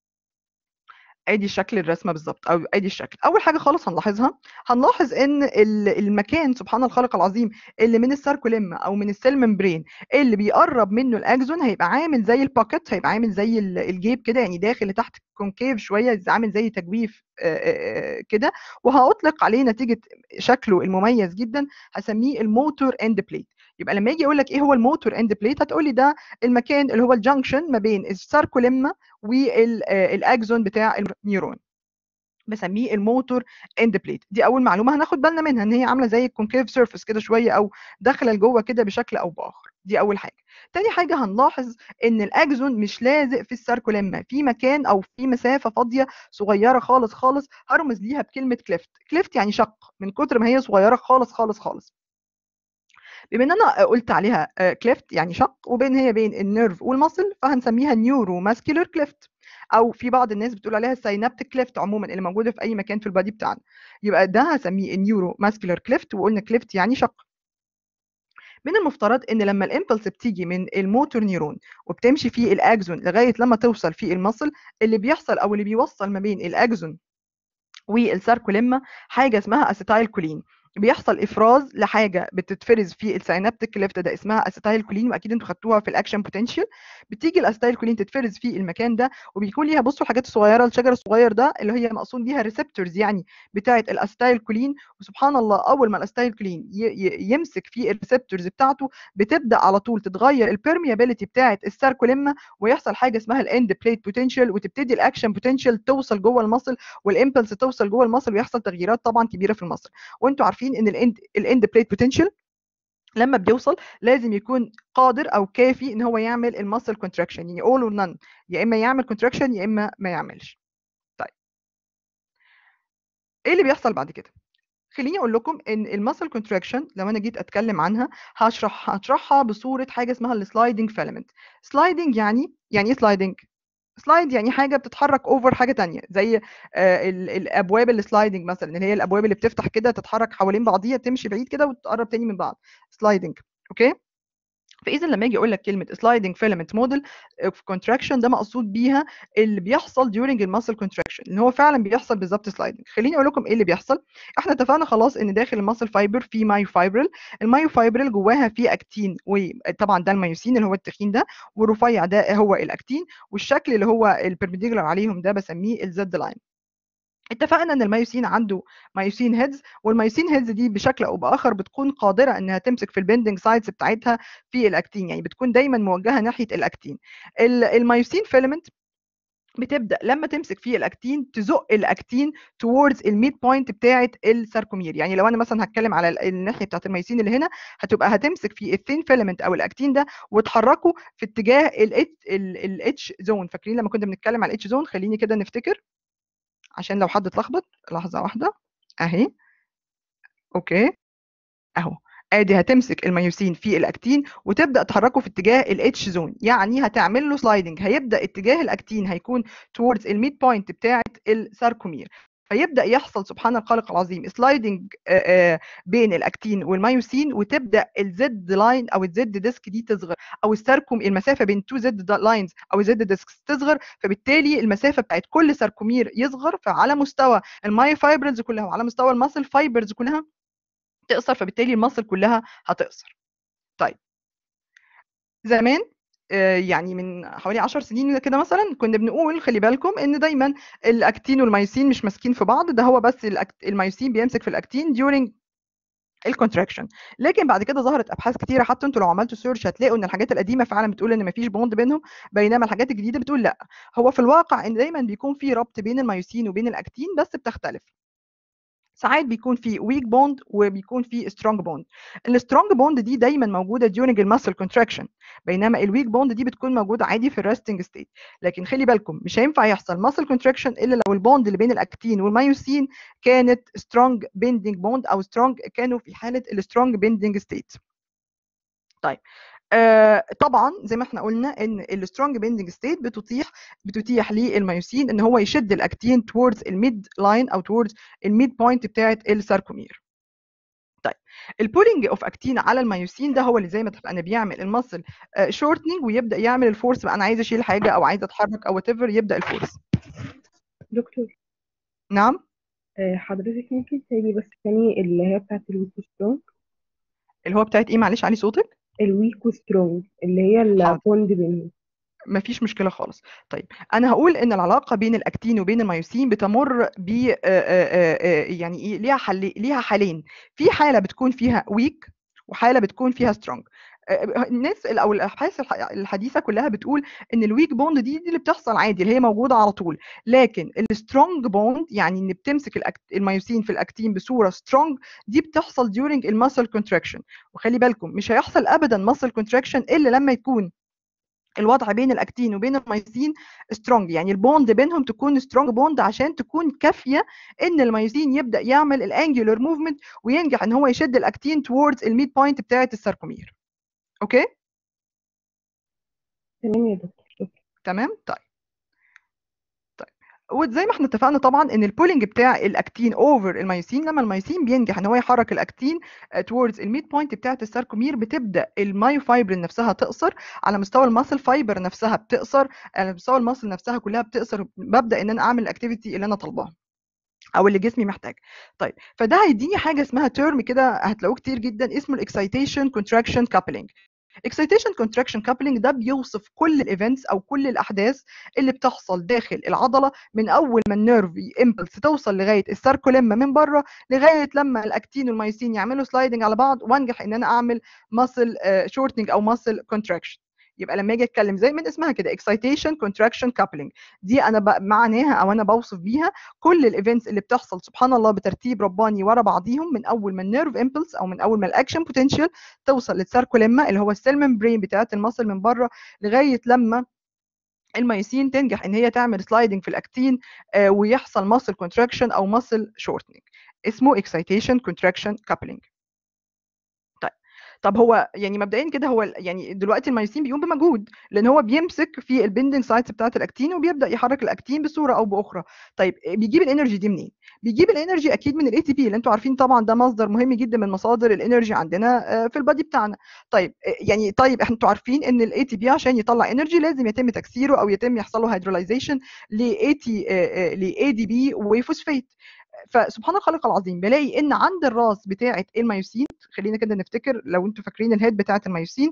ادي شكل الرسمه بالظبط او ادي الشكل اول حاجه خالص هنلاحظها هنلاحظ ان المكان سبحان الخالق العظيم اللي من الساركوليما او من السيل ممبرين اللي بيقرب منه الاكزون هيبقى عامل زي الباكت هيبقى عامل زي الجيب كده يعني داخل لتحت كونكيف شويه عامل زي تجويف كده وهاطلق عليه نتيجه شكله المميز جدا هسميه الموتور اند بليت يبقى لما يجي يقول لك ايه هو الموتور اند بليت هتقول لي ده المكان اللي هو الجنكشن ما بين الساركوليما والاكزون بتاع النيورون بسميه الموتور اند بليت دي اول معلومه هناخد بالنا منها ان هي عامله زي الكونكيف سيرفيس كده شويه او داخله لجوه كده بشكل او باخر دي اول حاجه تاني حاجه هنلاحظ ان الاكزون مش لازق في الساركوليما في مكان او في مسافه فاضيه صغيره خالص خالص هرمز ليها بكلمه كليفت كليفت يعني شق من كتر ما هي صغيره خالص خالص خالص بما ان انا قلت عليها كليفت يعني شق وبين هي بين النيرف والمصل فهنسميها نيورو ماسكولار كليفت او في بعض الناس بتقول عليها ساينابتيك كليفت عموما اللي موجوده في اي مكان في البادي بتاعنا يبقى ده هسميه النيورو ماسكولار كليفت وقلنا كليفت يعني شق من المفترض ان لما الامبلس بتيجي من الموتور نيرون وبتمشي في الاكزون لغايه لما توصل في المصل اللي بيحصل او اللي بيوصل ما بين الاكزون والساركوليما حاجه اسمها اسيتايل كولين بيحصل افراز لحاجه بتتفرز في السينابتيك كليفت ده اسمها اسيتايل كولين واكيد انتوا خدتوها في الاكشن بوتنشال بتيجي الاسيتايل كولين تتفرز في المكان ده وبيكون ليها بصوا الحاجات الصغيره الشجر الصغير ده اللي هي مقصود بيها ريسبتورز يعني بتاعه الاسيتايل كولين وسبحان الله اول ما الاسيتايل كولين يمسك في الريسبتورز بتاعته بتبدا على طول تتغير البيرميابيليتي بتاعه الساركوليما ويحصل حاجه اسمها الاند بليت بوتنشال وتبتدي الاكشن بوتنشال توصل جوه المصل والامبلس توصل جوه المصل ويحصل تغييرات طبعا كبيره في المصل وانتوا عارفين عارفين ان الاند الاند بليت بوتنشال لما بيوصل لازم يكون قادر او كافي ان هو يعمل المسل كونتراكشن يعني اول اور نون يا اما يعمل كونتراكشن يا اما ما يعملش طيب ايه اللي بيحصل بعد كده خليني اقول لكم ان المسل كونتراكشن لو انا جيت اتكلم عنها هشرح هشرحها بصوره حاجه اسمها السلايدنج فيلامنت سلايدنج يعني يعني ايه سلايدنج سلايد يعني حاجه بتتحرك اوفر حاجه تانية زي آه الابواب السلايدنج مثلا اللي هي الابواب اللي بتفتح كده تتحرك حوالين بعضيها تمشي بعيد كده وتقرب تاني من بعض سلايدنج اوكي فاذا لما اجي اقول لك كلمه سلايدنج فيلامنت موديل اوف كونتراكشن ده مقصود بيها اللي بيحصل during الماسل كونتراكشن ان هو فعلا بيحصل بالظبط سلايدنج خليني اقول لكم ايه اللي بيحصل احنا اتفقنا خلاص ان داخل الماسل فايبر في مايوفايبرل المايوفايبرل جواها في اكتين وطبعا ده الميوسين اللي هو التخين ده والرفيع ده هو الاكتين والشكل اللي هو البربنديكولار عليهم ده بسميه الزد لاين اتفقنا ان الميوسين عنده ميوسين هيدز والميوسين هيدز دي بشكل او باخر بتكون قادره انها تمسك في البندنج سايتس بتاعتها في الاكتين يعني بتكون دايما موجهه ناحيه الاكتين الميوسين فيلمنت بتبدا لما تمسك في الاكتين تزق الاكتين towards الميد بوينت بتاعه الساركومير يعني لو انا مثلا هتكلم على الناحيه بتاعه الميوسين اللي هنا هتبقى هتمسك في الثين فيلمنت او الاكتين ده وتحركه في اتجاه الاتش زون فاكرين لما كنا بنتكلم على الاتش زون خليني كده نفتكر عشان لو حد اتلخبط لحظه واحده اهي اوكي اهو ادي هتمسك الميوسين في الاكتين وتبدا تحركه في اتجاه الاتش زون يعني هتعمل له سلايدنج هيبدا اتجاه الاكتين هيكون towards الميد بوينت بتاعه الساركومير فيبدا يحصل سبحان الخالق العظيم سلايدنج بين الاكتين والميوسين وتبدا الزد لاين او الزد ديسك دي تصغر او الساركوم المسافه بين تو زد لاينز او زد ديسكس تصغر فبالتالي المسافه بتاعت كل ساركومير يصغر فعلى مستوى الماي فايبرز كلها وعلى مستوى الماسل فايبرز كلها تقصر فبالتالي الماسل كلها هتقصر طيب زمان آه، يعني من حوالي 10 سنين كده مثلا كنا بنقول خلي بالكم ان دايما الاكتين والميوسين مش ماسكين في بعض ده هو بس الأكت- الميوسين بيمسك في الاكتين during الكونتراكشن لكن بعد كده ظهرت ابحاث كتيره حتى انتوا لو عملتوا سيرش هتلاقوا ان الحاجات القديمه فعلا بتقول ان مفيش بوند بينهم بينما الحاجات الجديده بتقول لا هو في الواقع ان دايما بيكون في ربط بين الميوسين وبين الاكتين بس بتختلف ساعات بيكون في ويك بوند وبيكون في سترونج بوند السترونج بوند دي دايما موجوده during المسل كونتراكشن بينما الويك بوند دي بتكون موجوده عادي في الريستنج ستيت لكن خلي بالكم مش هينفع يحصل مسل كونتراكشن الا لو البوند اللي بين الاكتين والميوسين كانت سترونج بيندنج بوند او سترونج كانوا في حاله السترونج بيندنج ستيت طيب آه طبعا زي ما احنا قلنا ان السترونج بيندنج ستيت بتتيح بتتيح للميوسين ان هو يشد الاكتين towards الميد لاين او towards الميد بوينت بتاعه الساركومير طيب البولينج اوف اكتين على الميوسين ده هو اللي زي ما اتفقنا بيعمل المسل شورتنج ويبدا يعمل الفورس بقى انا عايزه اشيل حاجه او عايزه اتحرك او وات يبدا الفورس دكتور نعم آه، حضرتك ممكن تاني بس تاني اللي هي بتاعت الويك سترونج اللي هو بتاعت ايه معلش علي صوتك الويك سترونج اللي هي حاضر البوند بينهم مفيش مشكله خالص طيب انا هقول ان العلاقه بين الاكتين وبين الميوسين بتمر ب آه، آه، آه، يعني ايه ليها حل ليها حالين في حاله بتكون فيها ويك وحاله بتكون فيها سترونج الناس او الابحاث الح- الحديثه كلها بتقول ان الويك بوند دي دي اللي بتحصل عادي اللي هي موجوده على طول لكن السترونج بوند يعني ان بتمسك الأكت- الميوسين في الاكتين بصوره سترونج دي بتحصل during المسل كونتراكشن وخلي بالكم مش هيحصل ابدا مسل كونتراكشن الا لما يكون الوضع بين الاكتين وبين الميوسين سترونج يعني البوند بينهم تكون سترونج بوند عشان تكون كافيه ان الميوسين يبدا يعمل الانجولار موفمنت وينجح ان هو يشد الاكتين towards الميد بوينت بتاعه الساركومير اوكي تمام يا دكتور شكرا تمام طيب طيب وزي ما احنا اتفقنا طبعا ان البولينج بتاع الاكتين اوفر الميوسين لما الميوسين بينجح ان هو يحرك الاكتين towards الميد بوينت بتاعه الساركومير بتبدا المايوفايبرين نفسها تقصر على مستوى الماسل فايبر نفسها بتقصر على مستوى الماسل نفسها كلها بتقصر ببدا ان انا اعمل الاكتيفيتي اللي انا طالباها او اللي جسمي محتاج طيب فده هيديني حاجه اسمها تيرم كده هتلاقوه كتير جدا اسمه الاكسايتيشن كونتراكشن كابلنج اكسايتيشن كونتراكشن كابلنج ده بيوصف كل الايفنتس او كل الاحداث اللي بتحصل داخل العضله من اول ما النيرف امبلس توصل لغايه الساركوليما من بره لغايه لما الاكتين والميوسين يعملوا سلايدنج على بعض وانجح ان انا اعمل ماسل شورتنج او ماسل كونتراكشن يبقى لما اجي اتكلم زي من اسمها كده اكسايتيشن كونتراكشن كابلنج دي انا ب- معناها او انا بوصف بيها كل الايفنتس اللي بتحصل سبحان الله بترتيب رباني ورا بعضيهم من اول ما النيرف امبلس او من اول ما الاكشن بوتنشال توصل للساركوليما اللي هو السيل ممبرين بتاعت المصل من بره لغايه لما الميوسين تنجح ان هي تعمل سلايدنج في الاكتين آه، ويحصل ماسل كونتراكشن او ماسل شورتنج اسمه اكسايتيشن كونتراكشن كابلنج طيب طب هو يعني مبدئيا كده هو ال- يعني دلوقتي الميوسين بيقوم بمجهود لان هو بيمسك في البندنج سايتس بتاعه الاكتين وبيبدا يحرك الاكتين بصوره او باخرى طيب بيجيب الانرجي دي منين بيجيب الانرجي اكيد من الاي تي بي اللي انتوا عارفين طبعا ده مصدر مهم جدا من مصادر الانرجي عندنا آه، في البادي بتاعنا طيب آه، يعني طيب احنا انتوا عارفين ان الاي تي بي عشان يطلع انرجي لازم يتم تكسيره او يتم يحصل له هيدرولايزيشن لاي تي لاي دي بي وفوسفات فسبحان الخالق العظيم بلاقي ان عند الراس بتاعه الميوسين خلينا كده نفتكر لو انتوا فاكرين الهيد بتاعه الميوسين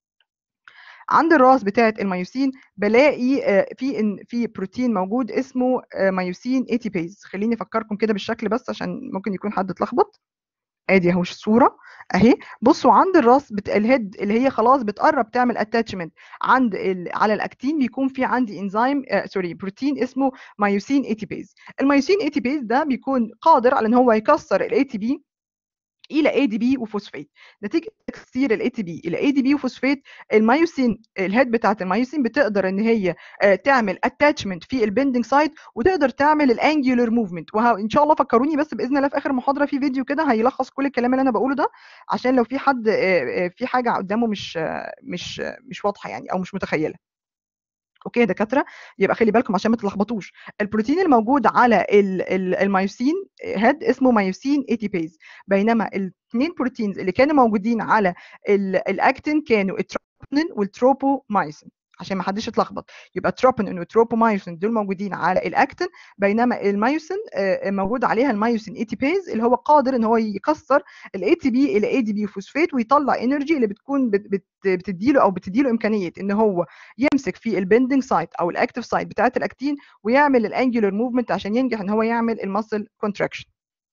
عند الراس بتاعه الميوسين بلاقي آه، في ان في بروتين موجود اسمه آه، ميوسين ايتيبيز خليني افكركم كده بالشكل بس عشان ممكن يكون حد اتلخبط ادي اهو الصوره اهي بصوا عند الراس بت... الهيد اللي هي خلاص بتقرب تعمل اتاتشمنت عند ال... على الاكتين بيكون في عندي انزيم آه سوري بروتين اسمه مايوسين ايتيبيز المايوسين ايتيبيز ده بيكون قادر على ان هو يكسر الاي تي بي الى اي دي بي وفوسفات نتيجه تكسير الاي تي بي الى اي دي بي وفوسفات المايوسين الهيد بتاعت المايوسين بتقدر ان هي آه، تعمل اتاتشمنت في البندنج سايت وتقدر تعمل الانجولار موفمنت وان شاء الله فكروني بس باذن الله في اخر محاضره في فيديو كده هيلخص كل الكلام اللي انا بقوله ده عشان لو في حد آه، آه، في حاجه قدامه مش آه، مش آه، مش واضحه يعني او مش متخيله اوكي يا دكاتره يبقى خلي بالكم عشان ما تلخبطوش البروتين الموجود على ال- ال- الميوسين هيد اسمه ميوسين ايتيبيز بينما الاثنين بروتينز اللي كانوا موجودين على ال- الاكتين كانوا التروبونين والتروبومايسين عشان ما حدش يتلخبط يبقى تروبونين وتروبومايوسين دول موجودين على الاكتين بينما المايوسين موجود عليها المايوسين اي تي بيز اللي هو قادر ان هو يكسر الاي تي بي الى اي دي بي فوسفات ويطلع انرجي اللي بتكون بت بتديله او بتديله امكانيه ان هو يمسك في البندنج سايت او الاكتيف سايت بتاعه الاكتين ويعمل الانجولار موفمنت عشان ينجح ان هو يعمل المسل كونتراكشن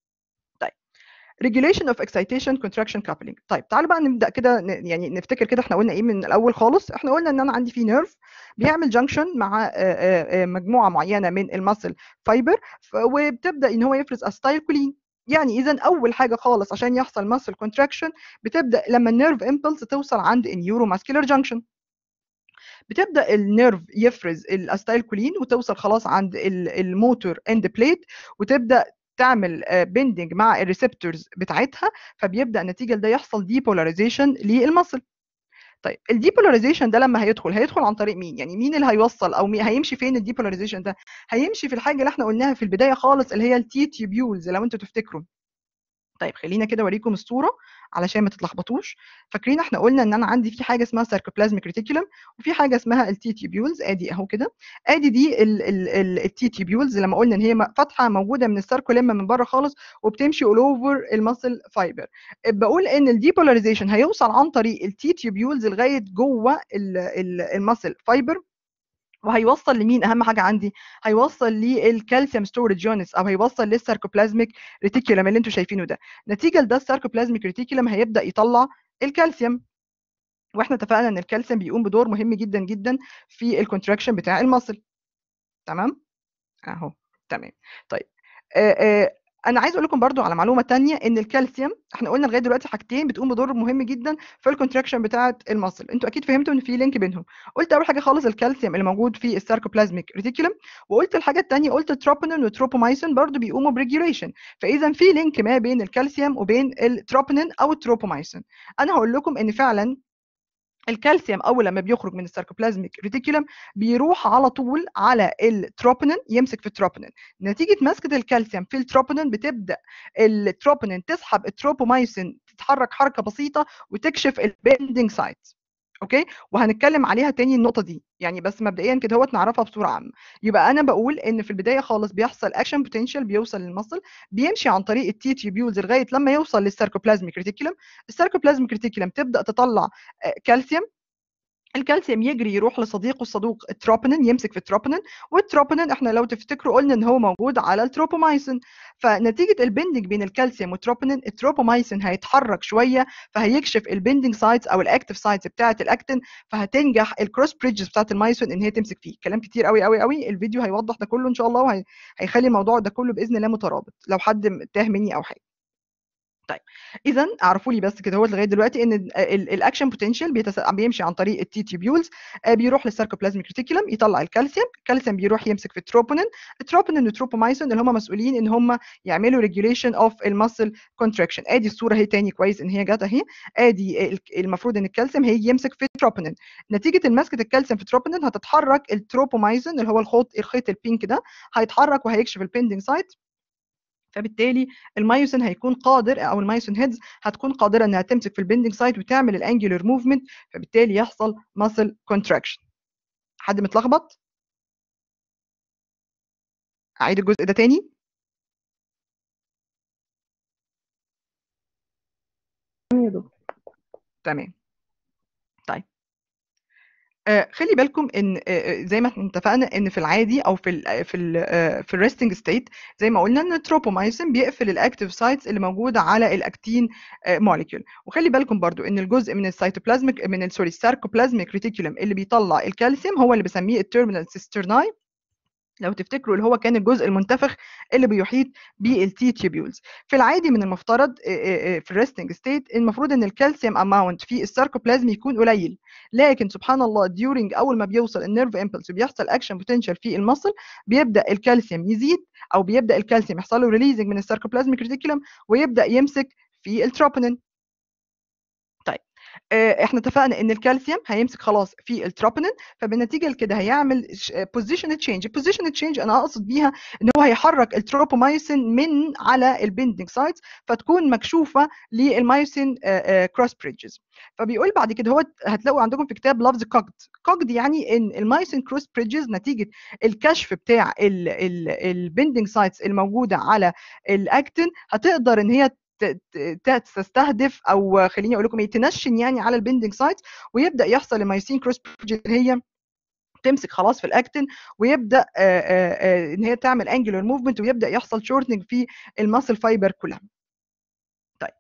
regulation of excitation contraction coupling طيب تعالوا بقى نبدا كده يعني نفتكر كده احنا قلنا ايه من الاول خالص احنا قلنا ان انا عندي في نيرف بيعمل جنكشن مع مجموعه معينه من المسل فايبر وبتبدا ان هو يفرز استايلكولين يعني اذا اول حاجه خالص عشان يحصل ماسل كونتراكشن بتبدا لما النيرف امبلس توصل عند النيورو ماسكولار جنكشن بتبدا النيرف يفرز الاستايلكولين وتوصل خلاص عند الموتور اند بليت وتبدا تعمل بيندنج مع الريسبتورز بتاعتها فبيبدا نتيجه لده يحصل ديبولاريزيشن للمصل طيب الديبولاريزيشن ده لما هيدخل هيدخل عن طريق مين يعني مين اللي هيوصل او مين هيمشي فين الديبولاريزيشن ده هيمشي في الحاجه اللي احنا قلناها في البدايه خالص اللي هي التي تيوبيولز لو انتوا تفتكروا طيب خلينا كده اوريكم الصوره علشان ما تتلخبطوش فاكرين احنا قلنا ان انا عندي في حاجه اسمها سيركوبلازميك ريتيكولم وفي حاجه اسمها التي تيبيولز ادي اهو كده ادي دي التي تيبيولز لما قلنا ان هي فتحه موجوده من الساركوليما من بره خالص وبتمشي اول اوفر المسل فايبر بقول ان الديبولاريزيشن هيوصل عن طريق التي تيبيولز لغايه جوه المسل فايبر وهيوصل لمين اهم حاجه عندي هيوصل للكالسيوم ستورج يونتس او هيوصل للساركوبلازميك ريتيكولم اللي انتم شايفينه ده نتيجه لده الساركوبلازميك ريتيكولم هيبدا يطلع الكالسيوم واحنا اتفقنا ان الكالسيوم بيقوم بدور مهم جدا جدا في الكونتراكشن بتاع المصل تمام اهو تمام طيب آآ آآ انا عايز اقول لكم برضو على معلومه تانية ان الكالسيوم احنا قلنا لغايه دلوقتي حاجتين بتقوم بدور مهم جدا في الكونتراكشن بتاعه المصل انتوا اكيد فهمتوا ان في لينك بينهم قلت اول حاجه خالص الكالسيوم اللي موجود في الساركوبلازميك ريتيكولم وقلت الحاجه الثانيه قلت التروبونين والتروبومايسين برضو بيقوموا بريجوليشن فاذا في لينك ما بين الكالسيوم وبين التروبونين او التروبومايسين انا هقول لكم ان فعلا الكالسيوم اول لما بيخرج من الساركوبلازميك ريتيكولم بيروح على طول على التروبونين يمسك في التروبونين نتيجه مسكه الكالسيوم في التروبونين بتبدا التروبونين تسحب التروبومايسين تتحرك حركه بسيطه وتكشف البيندنج سايت اوكي وهنتكلم عليها تاني النقطه دي يعني بس مبدئيا كده هو نعرفها بصوره عامه يبقى انا بقول ان في البدايه خالص بيحصل اكشن بوتنشال بيوصل للمصل بيمشي عن طريق التي تيوبيولز لغايه لما يوصل للساركوبلازميك ريتيكولم الساركوبلازميك ريتيكولم تبدا تطلع كالسيوم الكالسيوم يجري يروح لصديقه الصدوق التروبونين يمسك في التروبونين والتروبونين احنا لو تفتكروا قلنا ان هو موجود على التروبومايسين فنتيجه البندنج بين الكالسيوم والتروبونين التروبومايسين هيتحرك شويه فهيكشف البندنج سايتس او الاكتيف سايتس بتاعه الاكتين فهتنجح الكروس بريدجز بتاعه المايسين ان هي تمسك فيه كلام كتير قوي قوي قوي الفيديو هيوضح ده كله ان شاء الله وهيخلي الموضوع ده كله باذن الله مترابط لو حد تاه مني او حاجه طيب اذا اعرفوا لي بس كده هو لغايه دلوقتي ان الاكشن بوتنشال بيمشي عن طريق التي تيبيولز بيروح للساركوبلازميك ريتيكولم يطلع الكالسيوم الكالسيوم بيروح يمسك في التروبونين التروبونين والتروبومايسين اللي هم مسؤولين ان هم يعملوا ريجوليشن اوف المسل كونتراكشن ادي الصوره اهي تاني كويس ان هي جت اهي ادي المفروض ان الكالسيوم هيجي يمسك في التروبونين نتيجه مسكه الكالسيوم في التروبونين هتتحرك التروبومايسين اللي هو الخيط الخيط البينك ده هيتحرك وهيكشف البيندنج سايت فبالتالي المايوسين هيكون قادر او المايوسين هيدز هتكون قادره انها تمسك في البندنج سايت وتعمل الانجولار موفمنت فبالتالي يحصل ماسل كونتراكشن حد متلخبط اعيد الجزء ده تاني يا دكتور تمام طيب آه خلي بالكم ان آه زي ما احنا اتفقنا ان في العادي او في ال في ال آه في الريستنج ستيت زي ما قلنا ان التروبومايسين بيقفل الاكتيف سايتس اللي موجوده على الاكتين موليكيول وخلي بالكم برضو ان الجزء من السيتوبلازميك من سوري الساركوبلازميك ريتيكولم اللي بيطلع الكالسيوم هو اللي بسميه التيرمينال سيسترناي لو تفتكروا اللي هو كان الجزء المنتفخ اللي بيحيط بالتي تيبيولز في العادي من المفترض في الريستنج ستيت المفروض ان الكالسيوم اماونت في الساركوبلازم يكون قليل لكن سبحان الله ديورنج اول ما بيوصل النيرف امبلس وبيحصل اكشن بوتنشال في المصل بيبدا الكالسيوم يزيد او بيبدا الكالسيوم يحصل له ريليزنج من الساركوبلازميك ريتيكولم ويبدا يمسك في التروبونين طيب احنا اتفقنا ان الكالسيوم هيمسك خلاص في التروبونين فبالنتيجه لكده هيعمل بوزيشن تشينج البوزيشن تشينج انا اقصد بيها ان هو هيحرك التروبومايسين من على البندنج سايتس فتكون مكشوفه للمايوسين كروس بريدجز فبيقول بعد كده هو هتلاقوا عندكم في كتاب لفظ كوجد كوجد يعني ان المايوسين كروس بريدجز نتيجه الكشف بتاع البندنج سايتس الموجوده على الاكتين هتقدر ان هي تستهدف او خليني اقول لكم ايه تنشن يعني على البندنج سايت ويبدا يحصل المايسين كروس اللي هي تمسك خلاص في الاكتين ويبدا آآ آآ ان هي تعمل انجلر موفمنت ويبدا يحصل شورتنج في الماسل فايبر كلها طيب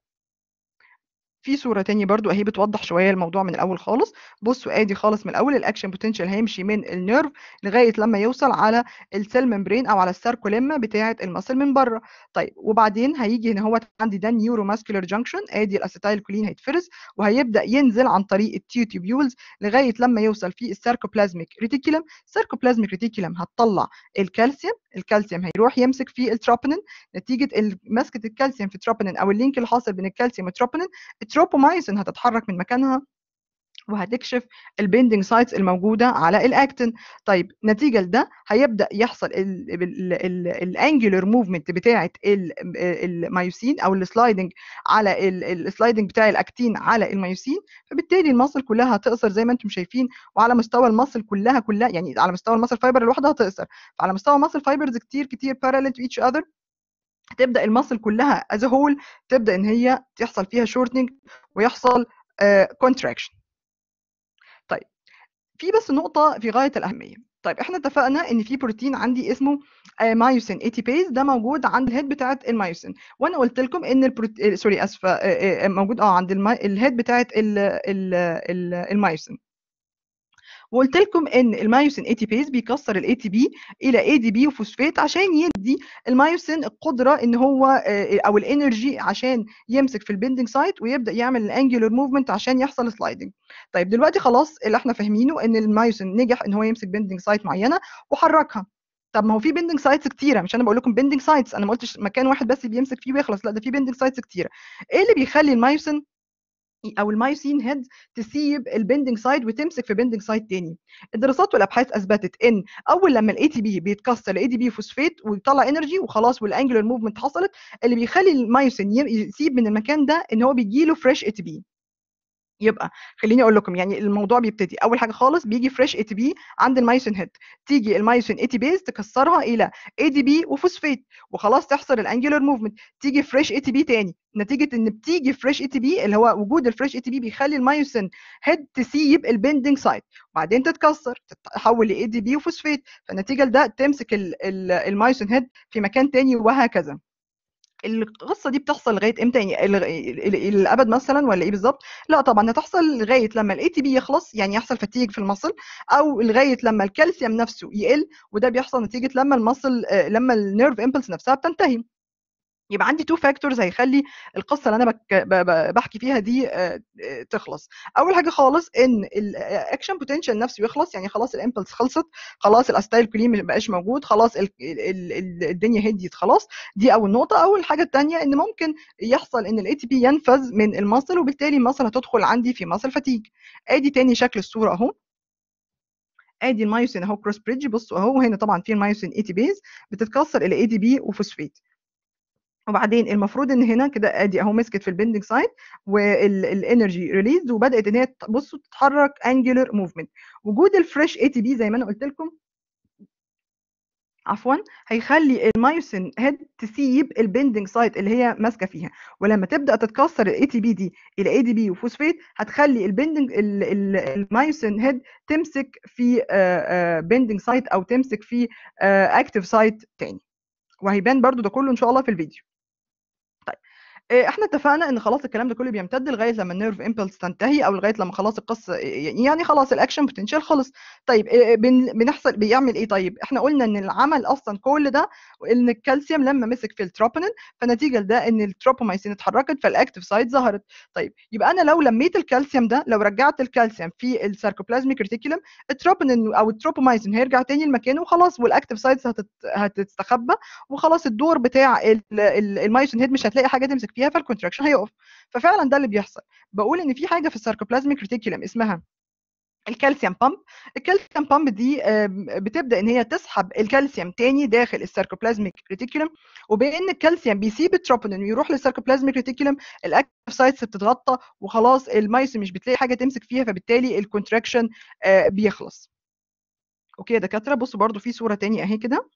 في صوره تانية برضو اهي بتوضح شويه الموضوع من الاول خالص بصوا ادي خالص من الاول الاكشن بوتنشال هيمشي من النيرف لغايه لما يوصل على السيل ممبرين او على الساركوليما بتاعه المصل من بره طيب وبعدين هيجي هنا هو عندي ده نيورو ماسكولار جانكشن ادي الاسيتايل كولين هيتفرز وهيبدا ينزل عن طريق التيوتيبيولز لغايه لما يوصل في الساركوبلازميك ريتيكولم الساركوبلازميك ريتيكولم هتطلع الكالسيوم الكالسيوم هيروح يمسك في التروبونين نتيجه مسكه الكالسيوم في التروبونين او اللينك اللي حاصل بين الكالسيوم والتروبونين التروبومايسين هتتحرك من مكانها وهتكشف البيندنج سايتس الموجوده على الاكتين طيب نتيجه لده هيبدا يحصل الانجلر موفمنت بتاعه المايوسين او السلايدنج على السلايدنج بتاع الاكتين على المايوسين فبالتالي المصل كلها هتقصر زي ما انتم شايفين وعلى مستوى المصل كلها كلها يعني على مستوى المصل فايبر الواحده هتقصر فعلى مستوى مصل فايبرز كتير كتير parallel to each other تبدا المصل كلها از هول تبدا ان هي تحصل فيها شورتنج ويحصل كونتراكشن uh, طيب في بس نقطه في غايه الاهميه طيب احنا اتفقنا ان في بروتين عندي اسمه مايوسين ايتيبيز ده موجود عند الهيد بتاعه المايوسين وانا قلت لكم ان البروت... سوري اسفه موجود اه عند المي... الهيد بتاعه ال... ال... ال... المايوسين وقلت لكم ان المايوسين اي تي بيز بيكسر الاي تي بي الى اي دي بي وفوسفات عشان يدي المايوسين القدره ان هو او الانرجي عشان يمسك في البندنج سايت ويبدا يعمل الانجولار موفمنت عشان يحصل سلايدنج طيب دلوقتي خلاص اللي احنا فاهمينه ان المايوسين نجح ان هو يمسك بندنج سايت معينه وحركها طب ما هو في بندنج سايتس كتيره مش انا بقول لكم بندنج سايتس انا ما قلتش مكان واحد بس بيمسك فيه ويخلص لا ده في بندنج سايتس كتيره ايه اللي بيخلي المايوسين او المايوسين هيد تسيب البندنج سايد وتمسك في بندنج سايد تاني الدراسات والابحاث اثبتت ان اول لما الاي تي بي بيتكسر الاي دي بي فوسفات ويطلع انرجي وخلاص والانجلر موفمنت حصلت اللي بيخلي المايوسين يسيب من المكان ده ان هو بيجي له فريش اي تي بي يبقى خليني اقول لكم يعني الموضوع بيبتدي اول حاجه خالص بيجي فريش اي تي بي عند المايوسين هيد تيجي المايوسين اي تي بيز تكسرها الى اي دي بي وفوسفات وخلاص تحصل الانجلر موفمنت تيجي فريش اي تي بي تاني نتيجه ان بتيجي فريش اي تي بي اللي هو وجود الفريش اي تي بي بيخلي المايوسين هيد تسيب البندنج سايت وبعدين تتكسر تتحول لاي دي بي وفوسفات فالنتيجه لده تمسك المايوسين هيد في مكان تاني وهكذا القصه دي بتحصل لغايه امتى يعني الابد مثلا ولا ايه بالظبط لا طبعا هتحصل لغايه لما الاي تي بي يخلص يعني يحصل فتيج في المصل او لغايه لما الكالسيوم نفسه يقل وده بيحصل نتيجه لما المصل لما النيرف امبلس نفسها بتنتهي يبقى عندي تو فاكتورز هيخلي القصه اللي انا بك بحكي فيها دي تخلص اول حاجه خالص ان الاكشن بوتنشال نفسه يخلص يعني خلاص الامبلس خلصت خلاص الاستايل كلين ما بقاش موجود خلاص ال ال ال الدنيا هديت خلاص دي اول نقطه اول حاجه الثانيه ان ممكن يحصل ان الاي تي بي ينفذ من المصل وبالتالي المصل هتدخل عندي في مصل فتيج ادي تاني شكل الصوره اهو ادي المايوسين اهو كروس بريدج بصوا اهو هنا طبعا في المايوسين اي تي بيز بتتكسر الى اي دي بي وفوسفات وبعدين المفروض ان هنا كده ادي اهو مسكت في البندنج سايت والانرجي ريليز وبدات ان هي بصوا تتحرك انجلر موفمنت وجود الفريش اي تي بي زي ما انا قلت لكم عفوا هيخلي المايوسين هيد تسيب البندنج سايت اللي هي ماسكه فيها ولما تبدا تتكسر الاي تي بي دي الى اي دي بي وفوسفات هتخلي البندنج المايوسين هيد تمسك في بندنج سايت او تمسك في اكتيف سايت تاني وهيبان برضو ده كله ان شاء الله في الفيديو احنا اتفقنا ان خلاص الكلام ده كله بيمتد لغايه لما النيرف امبلس تنتهي او لغايه لما خلاص القصه يعني خلاص الاكشن بوتنشال خلص طيب بنحصل بيعمل ايه طيب احنا قلنا ان العمل اصلا كل ده ان الكالسيوم لما مسك في التروبونين فنتيجه لده ان التروبومايسين اتحركت فالاكتيف سايت ظهرت طيب يبقى انا لو لميت الكالسيوم ده لو رجعت الكالسيوم في الساركوبلازميك ريتيكولم التروبونين او التروبومايسين هيرجع تاني لمكانه وخلاص والاكتيف سايتس هتت... هتستخبى وخلاص الدور بتاع المايوسين هيد مش هتلاقي حاجه تمسك فيه فيها فالكونتراكشن هيقف ففعلا ده اللي بيحصل بقول ان في حاجه في الساركوبلازميك ريتيكولم اسمها الكالسيوم بامب الكالسيوم بامب دي بتبدا ان هي تسحب الكالسيوم تاني داخل الساركوبلازميك ريتيكولم وبان الكالسيوم بيسيب التروبونين ويروح للساركوبلازميك ريتيكولم الاكتيف سايتس بتتغطى وخلاص المايس مش بتلاقي حاجه تمسك فيها فبالتالي الكونتراكشن بيخلص اوكي يا دكاتره بصوا برده في صوره تاني اهي كده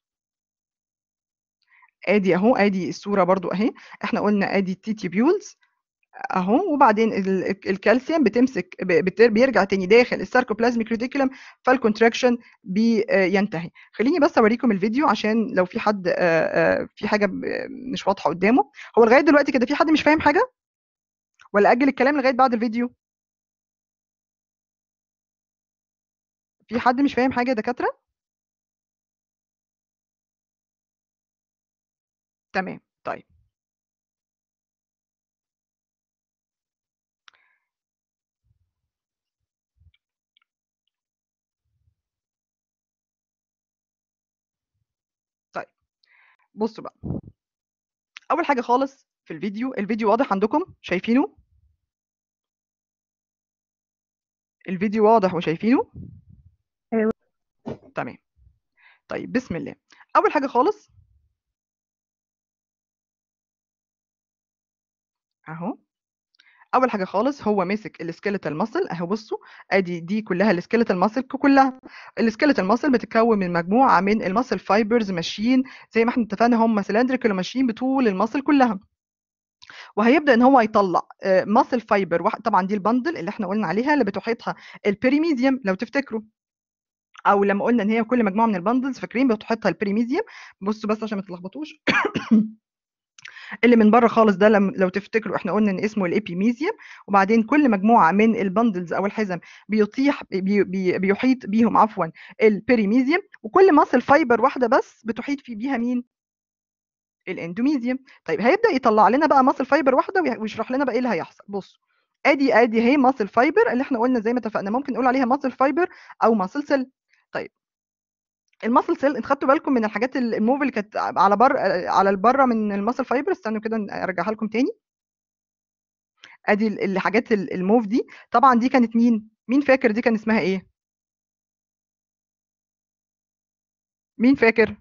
ادي اهو ادي الصوره برضو اهي احنا قلنا ادي التيتيبيولز اهو وبعدين الكالسيوم بتمسك بيرجع تاني داخل الساركوبلازميك ريتيكولم فالكونتراكشن بينتهي خليني بس اوريكم الفيديو عشان لو في حد في حاجه مش واضحه قدامه هو لغايه دلوقتي كده في حد مش فاهم حاجه ولا اجل الكلام لغايه بعد الفيديو في حد مش فاهم حاجه يا دكاتره تمام طيب طيب بصوا بقى اول حاجه خالص في الفيديو الفيديو واضح عندكم شايفينه الفيديو واضح وشايفينه ايوه تمام طيب بسم الله اول حاجه خالص اهو اول حاجه خالص هو ماسك السكيلتال ماسل اهو بصوا ادي دي كلها السكيلتال ماسل كلها السكيلتال ماسل بتتكون من مجموعه من الماسل فايبرز ماشيين زي ما احنا اتفقنا هم سلندريكال ماشيين بطول الماسل كلها وهيبدا ان هو يطلع ماسل فايبر طبعا دي البندل اللي احنا قلنا عليها اللي بتحيطها البيريميديوم لو تفتكروا او لما قلنا ان هي كل مجموعه من البندلز فاكرين بتحيطها البيريميديوم بصوا بس عشان ما تتلخبطوش اللي من بره خالص ده لو تفتكروا احنا قلنا ان اسمه الابيميزيوم وبعدين كل مجموعه من البندلز او الحزم بيطيح بي بي بيحيط بيهم عفوا البيريميزيوم وكل ماسل فايبر واحده بس بتحيط في بيها مين الاندوميزيوم طيب هيبدا يطلع لنا بقى ماسل فايبر واحده ويشرح لنا بقى ايه اللي هيحصل بصوا ادي ادي هي ماسل فايبر اللي احنا قلنا زي ما اتفقنا ممكن نقول عليها ماسل فايبر او ماسل سيل طيب الماسل سيل انت خدتوا بالكم من الحاجات الموف اللي كانت على بر على البره من الماسل فايبر استنوا كده ارجعها لكم تاني ادي الحاجات الموف دي طبعا دي كانت مين مين فاكر دي كان اسمها ايه مين فاكر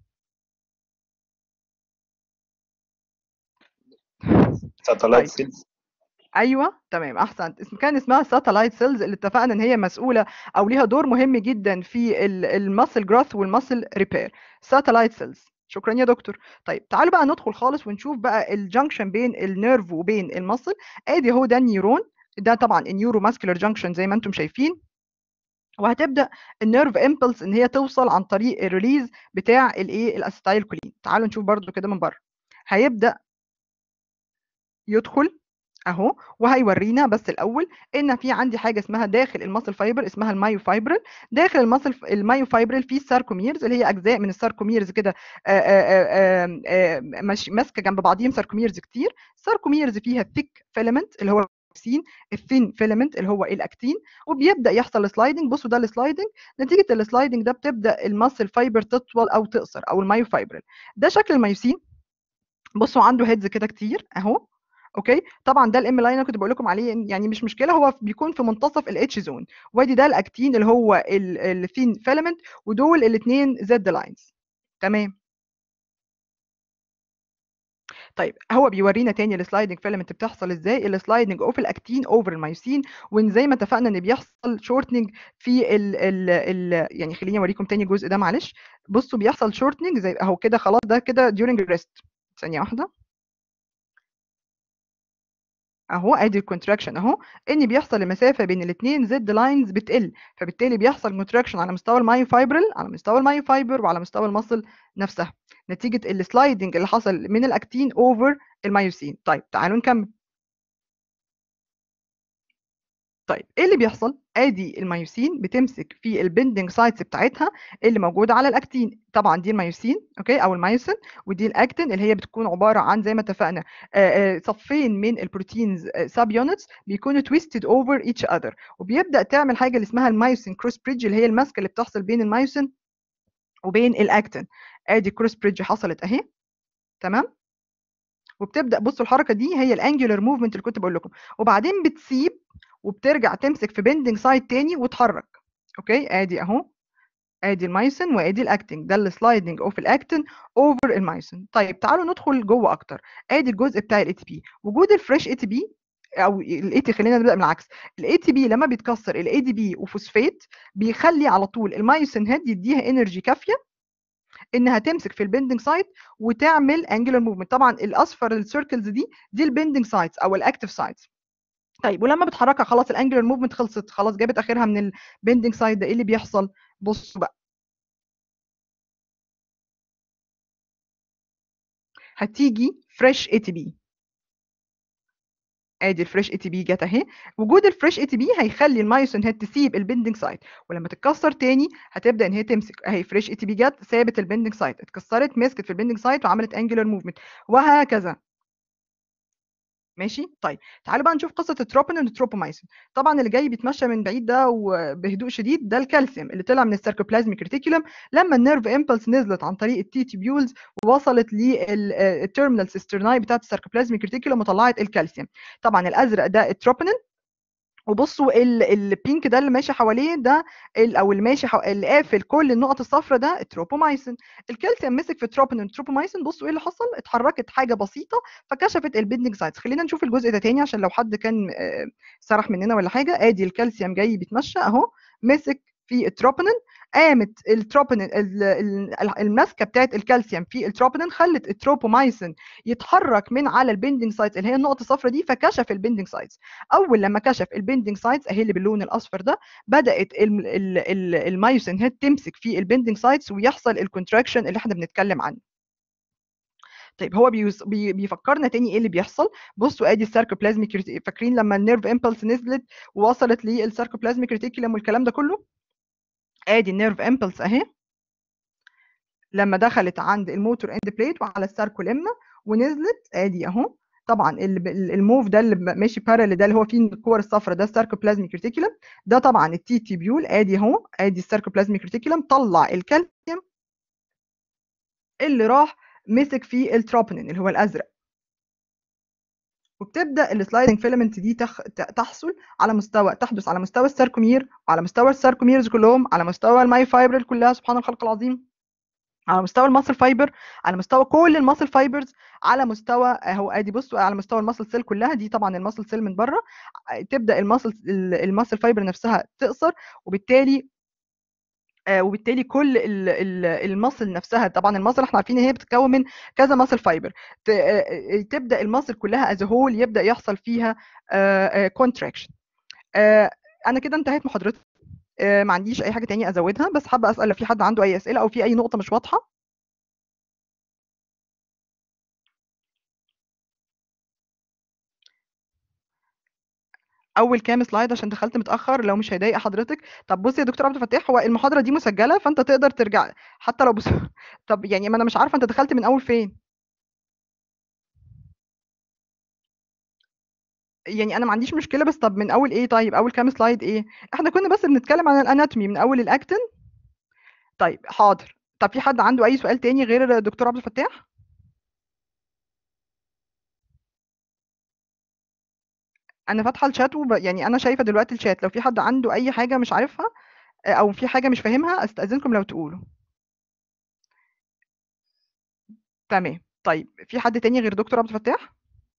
ساتلايت سيلز ايوه تمام احسنت اسم كان اسمها ساتلايت سيلز اللي اتفقنا ان هي مسؤوله او ليها دور مهم جدا في الماسل جروث والماسل ريبير ساتلايت سيلز شكرا يا دكتور طيب تعالوا بقى ندخل خالص ونشوف بقى الجنكشن بين النيرف وبين الماسل ادي هو ده النيورون ده طبعا النيورو ماسكولار جنكشن زي ما انتم شايفين وهتبدا النيرف امبلس ان هي توصل عن طريق الريليز بتاع الايه الاسيتايل كولين تعالوا نشوف برده كده من بره هيبدا يدخل اهو وهيورينا بس الاول ان في عندي حاجه اسمها داخل الماسل فايبر اسمها المايو فايبرل داخل الماسل المايو فايبرل في الساركوميرز اللي هي اجزاء من الساركوميرز كده ماسكه جنب بعضيهم ساركوميرز كتير الساركوميرز فيها ثيك فيلمنت اللي هو السين الثين فيلمنت اللي هو الاكتين وبيبدا يحصل سلايدنج بصوا ده السلايدنج نتيجه السلايدنج ده بتبدا الماسل فايبر تطول او تقصر او المايو فايبرل ده شكل المايوسين بصوا عنده هيدز كده كتير اهو اوكي طبعا ده الام لاين انا كنت بقول لكم عليه يعني مش مشكله هو بيكون في منتصف الاتش زون وادي ده الاكتين اللي هو الثين فيلمنت ودول الاثنين زد لاينز تمام طيب هو بيورينا تاني السلايدنج فيلمنت بتحصل ازاي السلايدنج اوف الاكتين اوفر المايوسين وان زي ما اتفقنا ان بيحصل شورتنج في ال ال ال يعني خليني اوريكم تاني الجزء ده معلش بصوا بيحصل شورتنج زي اهو كده خلاص ده كده during ريست ثانيه واحده اهو ادي الكونتراكشن اهو ان بيحصل المسافه بين الاثنين زد لاينز بتقل فبالتالي بيحصل كونتراكشن على مستوى المايو فايبرل على مستوى المايو فايبر وعلى مستوى المصل نفسها نتيجه السلايدنج اللي حصل من الاكتين اوفر المايوسين طيب تعالوا نكمل طيب ايه اللي بيحصل ادي المايوسين بتمسك في البندنج سايتس بتاعتها اللي موجوده على الاكتين طبعا دي المايوسين اوكي او المايوسين ودي الاكتين اللي هي بتكون عباره عن زي ما اتفقنا صفين من البروتينز سب يونتس بيكونوا تويستد اوفر ايتش اذر وبيبدا تعمل حاجه اللي اسمها المايوسين كروس بريدج اللي هي الماسكه اللي بتحصل بين المايوسين وبين الاكتين ادي كروس بريدج حصلت اهي تمام وبتبدا بصوا الحركه دي هي الانجولار موفمنت اللي كنت بقول لكم وبعدين بتسيب وبترجع تمسك في بندنج سايد تاني وتحرك اوكي ادي اهو ادي المايسن وادي الاكتنج ده السلايدنج اوف الاكتين اوفر المايسن طيب تعالوا ندخل جوه اكتر ادي الجزء بتاع الاي تي بي وجود الفريش اي تي بي او الاي تي خلينا نبدا من العكس الاي تي بي لما بيتكسر الاي دي بي وفوسفات بيخلي على طول المايوسين هيد يديها انرجي كافيه انها تمسك في البندنج سايت وتعمل انجلر موفمنت طبعا الاصفر السيركلز دي دي البندنج سايتس او الاكتف سايتس طيب ولما بتحركها خلاص الانجلر موفمنت خلصت خلاص جابت اخرها من البندنج سايت ده ايه اللي بيحصل بصوا بقى هتيجي فريش اي تي بي ادي الفريش اي تي بي جت اهي وجود الفريش اي تي بي هيخلي المايوسين هيد تسيب البندنج سايت ولما تتكسر تاني هتبدا ان هي تمسك اهي فريش اي تي بي جت سابت البندنج سايت اتكسرت مسكت في البندنج سايت وعملت انجلر موفمنت وهكذا ماشي طيب تعالوا بقى نشوف قصه التروبين والتروبومايسين طبعا اللي جاي بيتمشى من بعيد ده وبهدوء شديد ده الكالسيوم اللي طلع من السيركوبلازميك ريتيكولم لما النيرف امبلس نزلت عن طريق التي تيبيولز ووصلت للتيرمينال سيسترناي بتاعت السيركوبلازميك ريتيكولم وطلعت الكالسيوم طبعا الازرق ده التروبينين وبصوا البينك ده اللي ماشي حواليه ده او اللي ماشي حو... اللي قافل كل النقط الصفراء ده التروبومايسين الكالسيوم مسك في التروبين والتروبومايسين بصوا ايه اللي حصل اتحركت حاجه بسيطه فكشفت البيندنج سايتس خلينا نشوف الجزء ده تاني عشان لو حد كان سرح مننا ولا حاجه ادي الكالسيوم جاي بيتمشى اهو مسك في التروبينين قامت التروبينين الماسكه بتاعت الكالسيوم في التروبينين خلت التروبومايسين يتحرك من على البندنج سايتس اللي هي النقطه الصفراء دي فكشف البندنج سايتس اول لما كشف البندنج سايتس اهي اللي باللون الاصفر ده بدات المايوسين هيد تمسك في البندنج سايتس ويحصل الكونتراكشن اللي احنا بنتكلم عنه طيب هو بيوز... بي... بيفكرنا تاني ايه اللي بيحصل بصوا ادي السيركوبلازميك فاكرين لما النيرف امبلس نزلت ووصلت للسيركوبلازميك ريتيكولم والكلام ده كله ادي النيرف امبلس اهي لما دخلت عند الموتور اند بليت وعلى الساركوليما ونزلت ادي اهو طبعا الموف ده اللي ماشي بارل ده اللي هو فيه الكور الصفراء ده الساركوبلازميك ريتيكولم ده طبعا التي تيبيول ادي اهو ادي الساركوبلازميك ريتيكولم طلع الكالسيوم اللي راح مسك فيه التروبينين اللي هو الازرق وبتبدا السلايدنج فيلامنت دي تخ... تحصل على مستوى تحدث على مستوى الساركومير وعلى مستوى الساركوميرز كلهم على مستوى الماي فايبر كلها سبحان الخلق العظيم على مستوى الماسل فايبر على مستوى كل الماسل فايبرز على مستوى اهو ادي بصوا على مستوى الماسل سيل كلها دي طبعا الماسل سيل من بره تبدا الماسل الماسل فايبر نفسها تقصر وبالتالي آه وبالتالي كل المصل نفسها طبعا المصل احنا عارفين ان هي بتتكون من كذا مصل فايبر تبدا المصل كلها از هول يبدا يحصل فيها كونتراكشن انا كده انتهيت محاضرتي ما عنديش اي حاجه تانية ازودها بس حابه اسال لو في حد عنده اي اسئله او في اي نقطه مش واضحه اول كام سلايد عشان دخلت متاخر لو مش هيضايق حضرتك طب بصي يا دكتور عبد الفتاح هو المحاضره دي مسجله فانت تقدر ترجع حتى لو بص طب يعني ما انا مش عارفه انت دخلت من اول فين يعني انا ما عنديش مشكله بس طب من اول ايه طيب اول كام سلايد ايه احنا كنا بس بنتكلم عن الاناتومي من اول الاكتن طيب حاضر طب في حد عنده اي سؤال تاني غير الدكتور عبد الفتاح انا فاتحه الشات وب... يعني انا شايفه دلوقتي الشات لو في حد عنده اي حاجه مش عارفها او في حاجه مش فاهمها استاذنكم لو تقولوا تمام طيب في حد تاني غير دكتور عبد الفتاح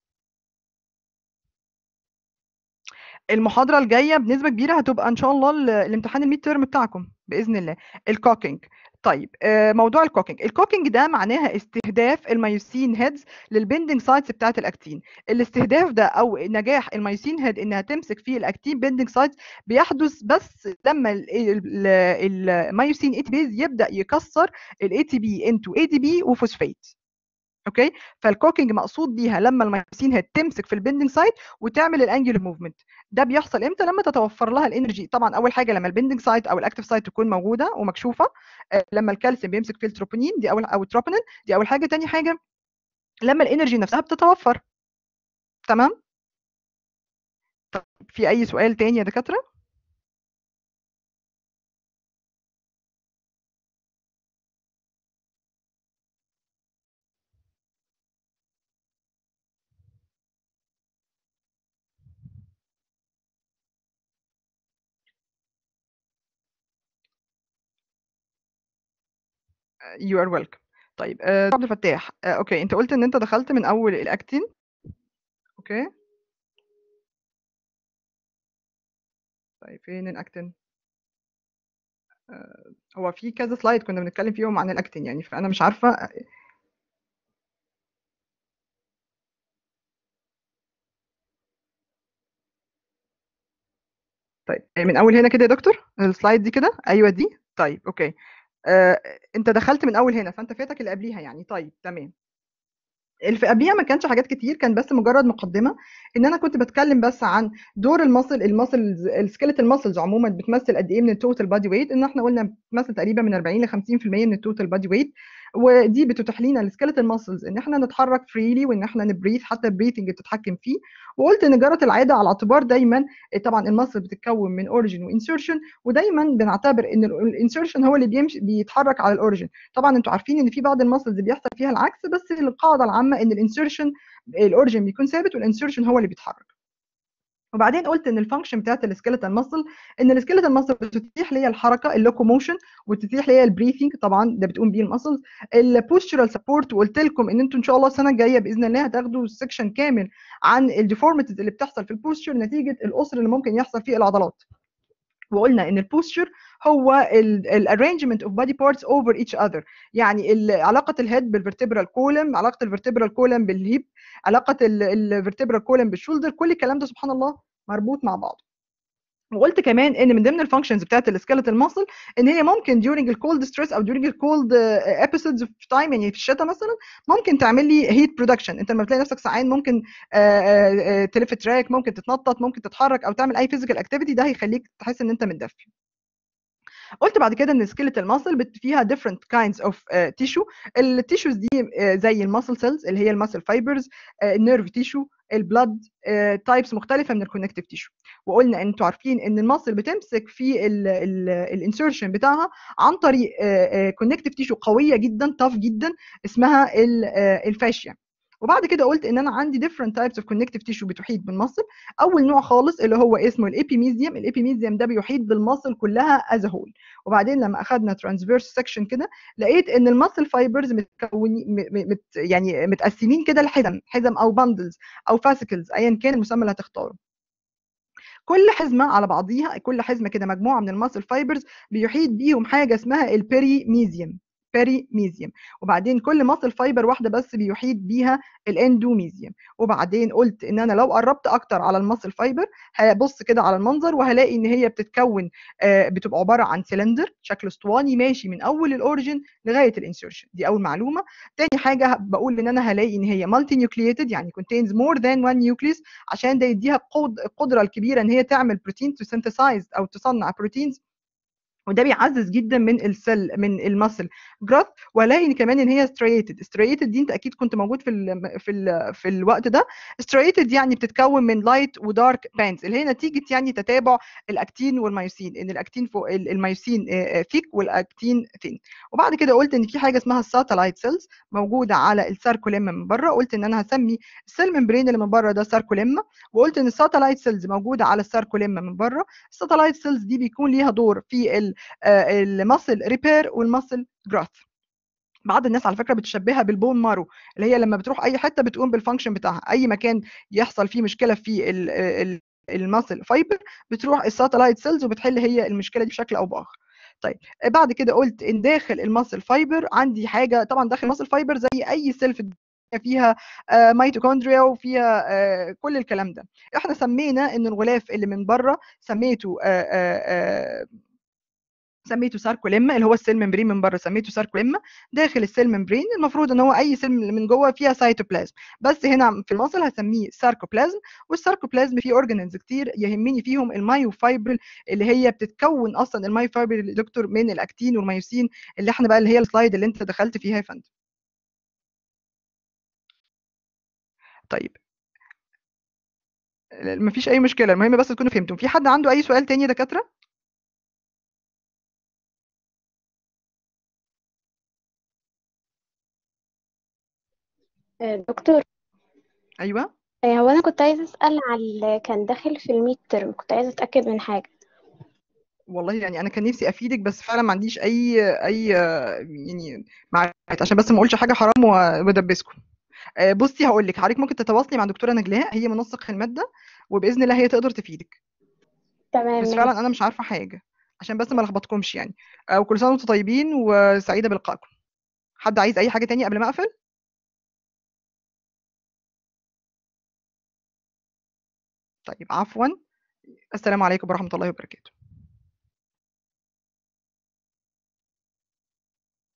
المحاضره الجايه بنسبه كبيره هتبقى ان شاء الله الامتحان الميد تيرم بتاعكم باذن الله الكوكينج طيب موضوع الكوكينج الكوكينج ده معناها استهداف الميوسين هيدز للبندنج سايتس بتاعه الاكتين الاستهداف ده او نجاح الميوسين هيد انها تمسك في الاكتين بندنج سايتس بيحدث بس لما الميوسين اي تي بيز يبدا يكسر الاي تي بي انتو اي دي بي وفوسفات اوكي فالكوكينج مقصود بيها لما الميوسين هيد تمسك في البندنج سايت وتعمل الانجل موفمنت ده بيحصل امتى لما تتوفر لها الانرجي طبعا اول حاجه لما البندنج سايت او الاكتف سايت تكون موجوده ومكشوفه لما الكالسيوم بيمسك في التروبونين دي اول او التروبونين دي اول حاجه تاني حاجه لما الانرجي نفسها بتتوفر تمام طب في اي سؤال تاني يا دكاتره you are welcome طيب آه، عبد الفتاح آه، اوكي انت قلت ان انت دخلت من اول الاكتين اوكي طيب فين الاكتين آه، هو في كذا سلايد كنا بنتكلم فيهم عن الاكتين يعني فانا مش عارفه طيب من اول هنا كده يا دكتور السلايد دي كده ايوه دي طيب اوكي آه، انت دخلت من اول هنا فانت فاتك اللي قبليها يعني طيب تمام اللي في قبليها ما كانش حاجات كتير كان بس مجرد مقدمه ان انا كنت بتكلم بس عن دور المصل المصل السكيلت المسلز عموما بتمثل قد ايه من التوتال بادي ويت ان احنا قلنا بتمثل تقريبا من 40 ل 50% من التوتال بادي ويت ودي بتتيح لنا السكيلت المسلز ان احنا نتحرك فريلي وان احنا نبريث حتى البريثنج بتتحكم فيه وقلت ان جرت العاده على اعتبار دايما طبعا المسل بتتكون من اوريجن وانسيرشن ودايما بنعتبر ان الانسيرشن هو اللي بيمشي بيتحرك على الاوريجن طبعا انتوا عارفين ان في بعض المسلز بيحصل فيها العكس بس القاعده العامه ان الانسيرشن الاوريجن بيكون ثابت والانسيرشن هو اللي بيتحرك وبعدين قلت ان الفانكشن بتاعت السكيلتال ماسل ان السكيلتال ماسل بتتيح ليا الحركه اللوكوموشن وتتيح ليا البريثنج طبعا ده بتقوم بيه الماسلز البوستشرال سبورت وقلت لكم ان انتوا ان شاء الله السنه الجايه باذن الله هتاخدوا سيكشن كامل عن الديفورميتيز اللي بتحصل في البوستشر نتيجه القصر اللي ممكن يحصل في العضلات وقلنا ان البوستشر هو الارينجمنت اوف بادي بارتس اوفر ايتش اذر يعني علاقه الهيد بالفرتبرال كولم علاقه الفرتبرال كولم بالهيب علاقه الفرتبرال كولم بالشولدر كل الكلام ده سبحان الله مربوط مع بعض وقلت كمان ان من ضمن الفانكشنز بتاعت السكيلتال ماسل ان هي ممكن during الكولد ستريس او during الكولد episodes of time يعني في الشتاء مثلا ممكن تعمل لي هيت برودكشن انت لما بتلاقي نفسك سعان ممكن تلف تراك ممكن تتنطط ممكن تتحرك او تعمل اي فيزيكال اكتيفيتي ده هيخليك تحس ان انت متدفي قلت بعد كده ان السكيلتال ماسل فيها different kinds of تيشو التيشوز دي زي الماسل سيلز اللي هي الماسل فايبرز النيرف تيشو البلاد تايبس مختلفه من الكونكتيف تيشو وقلنا ان انتوا عارفين ان الماسل بتمسك في الانسيرشن بتاعها عن طريق كونكتيف تيشو قويه جدا طاف جدا اسمها الفاشيا وبعد كده قلت ان انا عندي different types of connective tissue بتحيط بالمصل اول نوع خالص اللي هو اسمه الابيميزيوم الابيميزيوم ده بيحيط بالمصل كلها از هول وبعدين لما اخذنا ترانسفيرس سكشن كده لقيت ان المصل فايبرز متكونين مت يعني متقسمين كده لحزم حزم او باندلز او فاسيكلز ايا كان المسمى اللي هتختاره كل حزمه على بعضيها كل حزمه كده مجموعه من الماسل فايبرز بيحيط بيهم حاجه اسمها البيريميزيوم بيريميزيوم وبعدين كل ماسل فايبر واحده بس بيحيط بيها الاندوميزيوم وبعدين قلت ان انا لو قربت اكتر على الماسل فايبر هبص كده على المنظر وهلاقي ان هي بتتكون بتبقى عباره عن سلندر شكل اسطواني ماشي من اول الاوريجن لغايه الانسيرشن دي اول معلومه تاني حاجه بقول ان انا هلاقي ان هي مالتي نيوكليتد يعني contains more than one nucleus عشان ده يديها القدره الكبيره ان هي تعمل بروتين تو synthesize او تصنع بروتينز وده بيعزز جدا من السل من المسل جروث والاقي كمان ان هي ستريتد ستريتد دي انت اكيد كنت موجود في ال في ال في الوقت ده ستريتد يعني بتتكون من لايت ودارك بانز اللي هي نتيجه يعني تتابع الاكتين والميوسين ان الاكتين فوق الميوسين ثيك والاكتين ثين وبعد كده قلت ان في حاجه اسمها الساتلايت سيلز موجوده على الساركوليما من بره قلت ان انا هسمي السيل ممبرين اللي من بره ده ساركوليما وقلت ان الساتلايت سيلز موجوده على الساركوليما من بره الساتلايت سيلز دي بيكون ليها دور في المسل ريبير والمسل جروث بعض الناس على فكره بتشبهها بالبون مارو اللي هي لما بتروح اي حته بتقوم بالفانكشن بتاعها اي مكان يحصل فيه مشكله في المسل فايبر بتروح الساتلايت سيلز وبتحل هي المشكله دي بشكل او باخر طيب بعد كده قلت ان داخل المسل فايبر عندي حاجه طبعا داخل المسل فايبر زي اي سيل في فيها ميتوكوندريا وفيها كل الكلام ده احنا سمينا ان الغلاف اللي من بره سميته سميته ساركوليما اللي هو السيل ممبرين من بره سميته ساركوليما داخل السيل ممبرين المفروض ان هو اي سيل من جوه فيها سيتوبلازم بس هنا في المصل هسميه ساركوبلازم والساركوبلازم فيه اورجانيلز كتير يهمني فيهم المايوفايبرل اللي هي بتتكون اصلا المايوفايبرل دكتور من الاكتين والميوسين اللي احنا بقى اللي هي السلايد اللي انت دخلت فيها يا فندم طيب مفيش اي مشكله المهم بس تكونوا فهمتم في حد عنده اي سؤال تاني يا دكاتره دكتور ايوه هو انا كنت عايزه اسال على اللي كان داخل في الميد ترم كنت عايزه اتاكد من حاجه والله يعني انا كان نفسي افيدك بس فعلا ما عنديش اي اي آه، يعني معلومات عشان بس ما اقولش حاجه حرام و- وادبسكم آه، بصي هقول لك حضرتك ممكن تتواصلي مع دكتوره نجلاء هي منسق الماده وباذن الله هي تقدر تفيدك تمام بس ماشي فعلا انا مش عارفه حاجه عشان بس ما لخبطكمش يعني آه، وكل سنه وانتم طيبين وسعيده بلقائكم حد عايز اي حاجه تانية قبل ما اقفل طيب عفوا السلام عليكم ورحمه الله وبركاته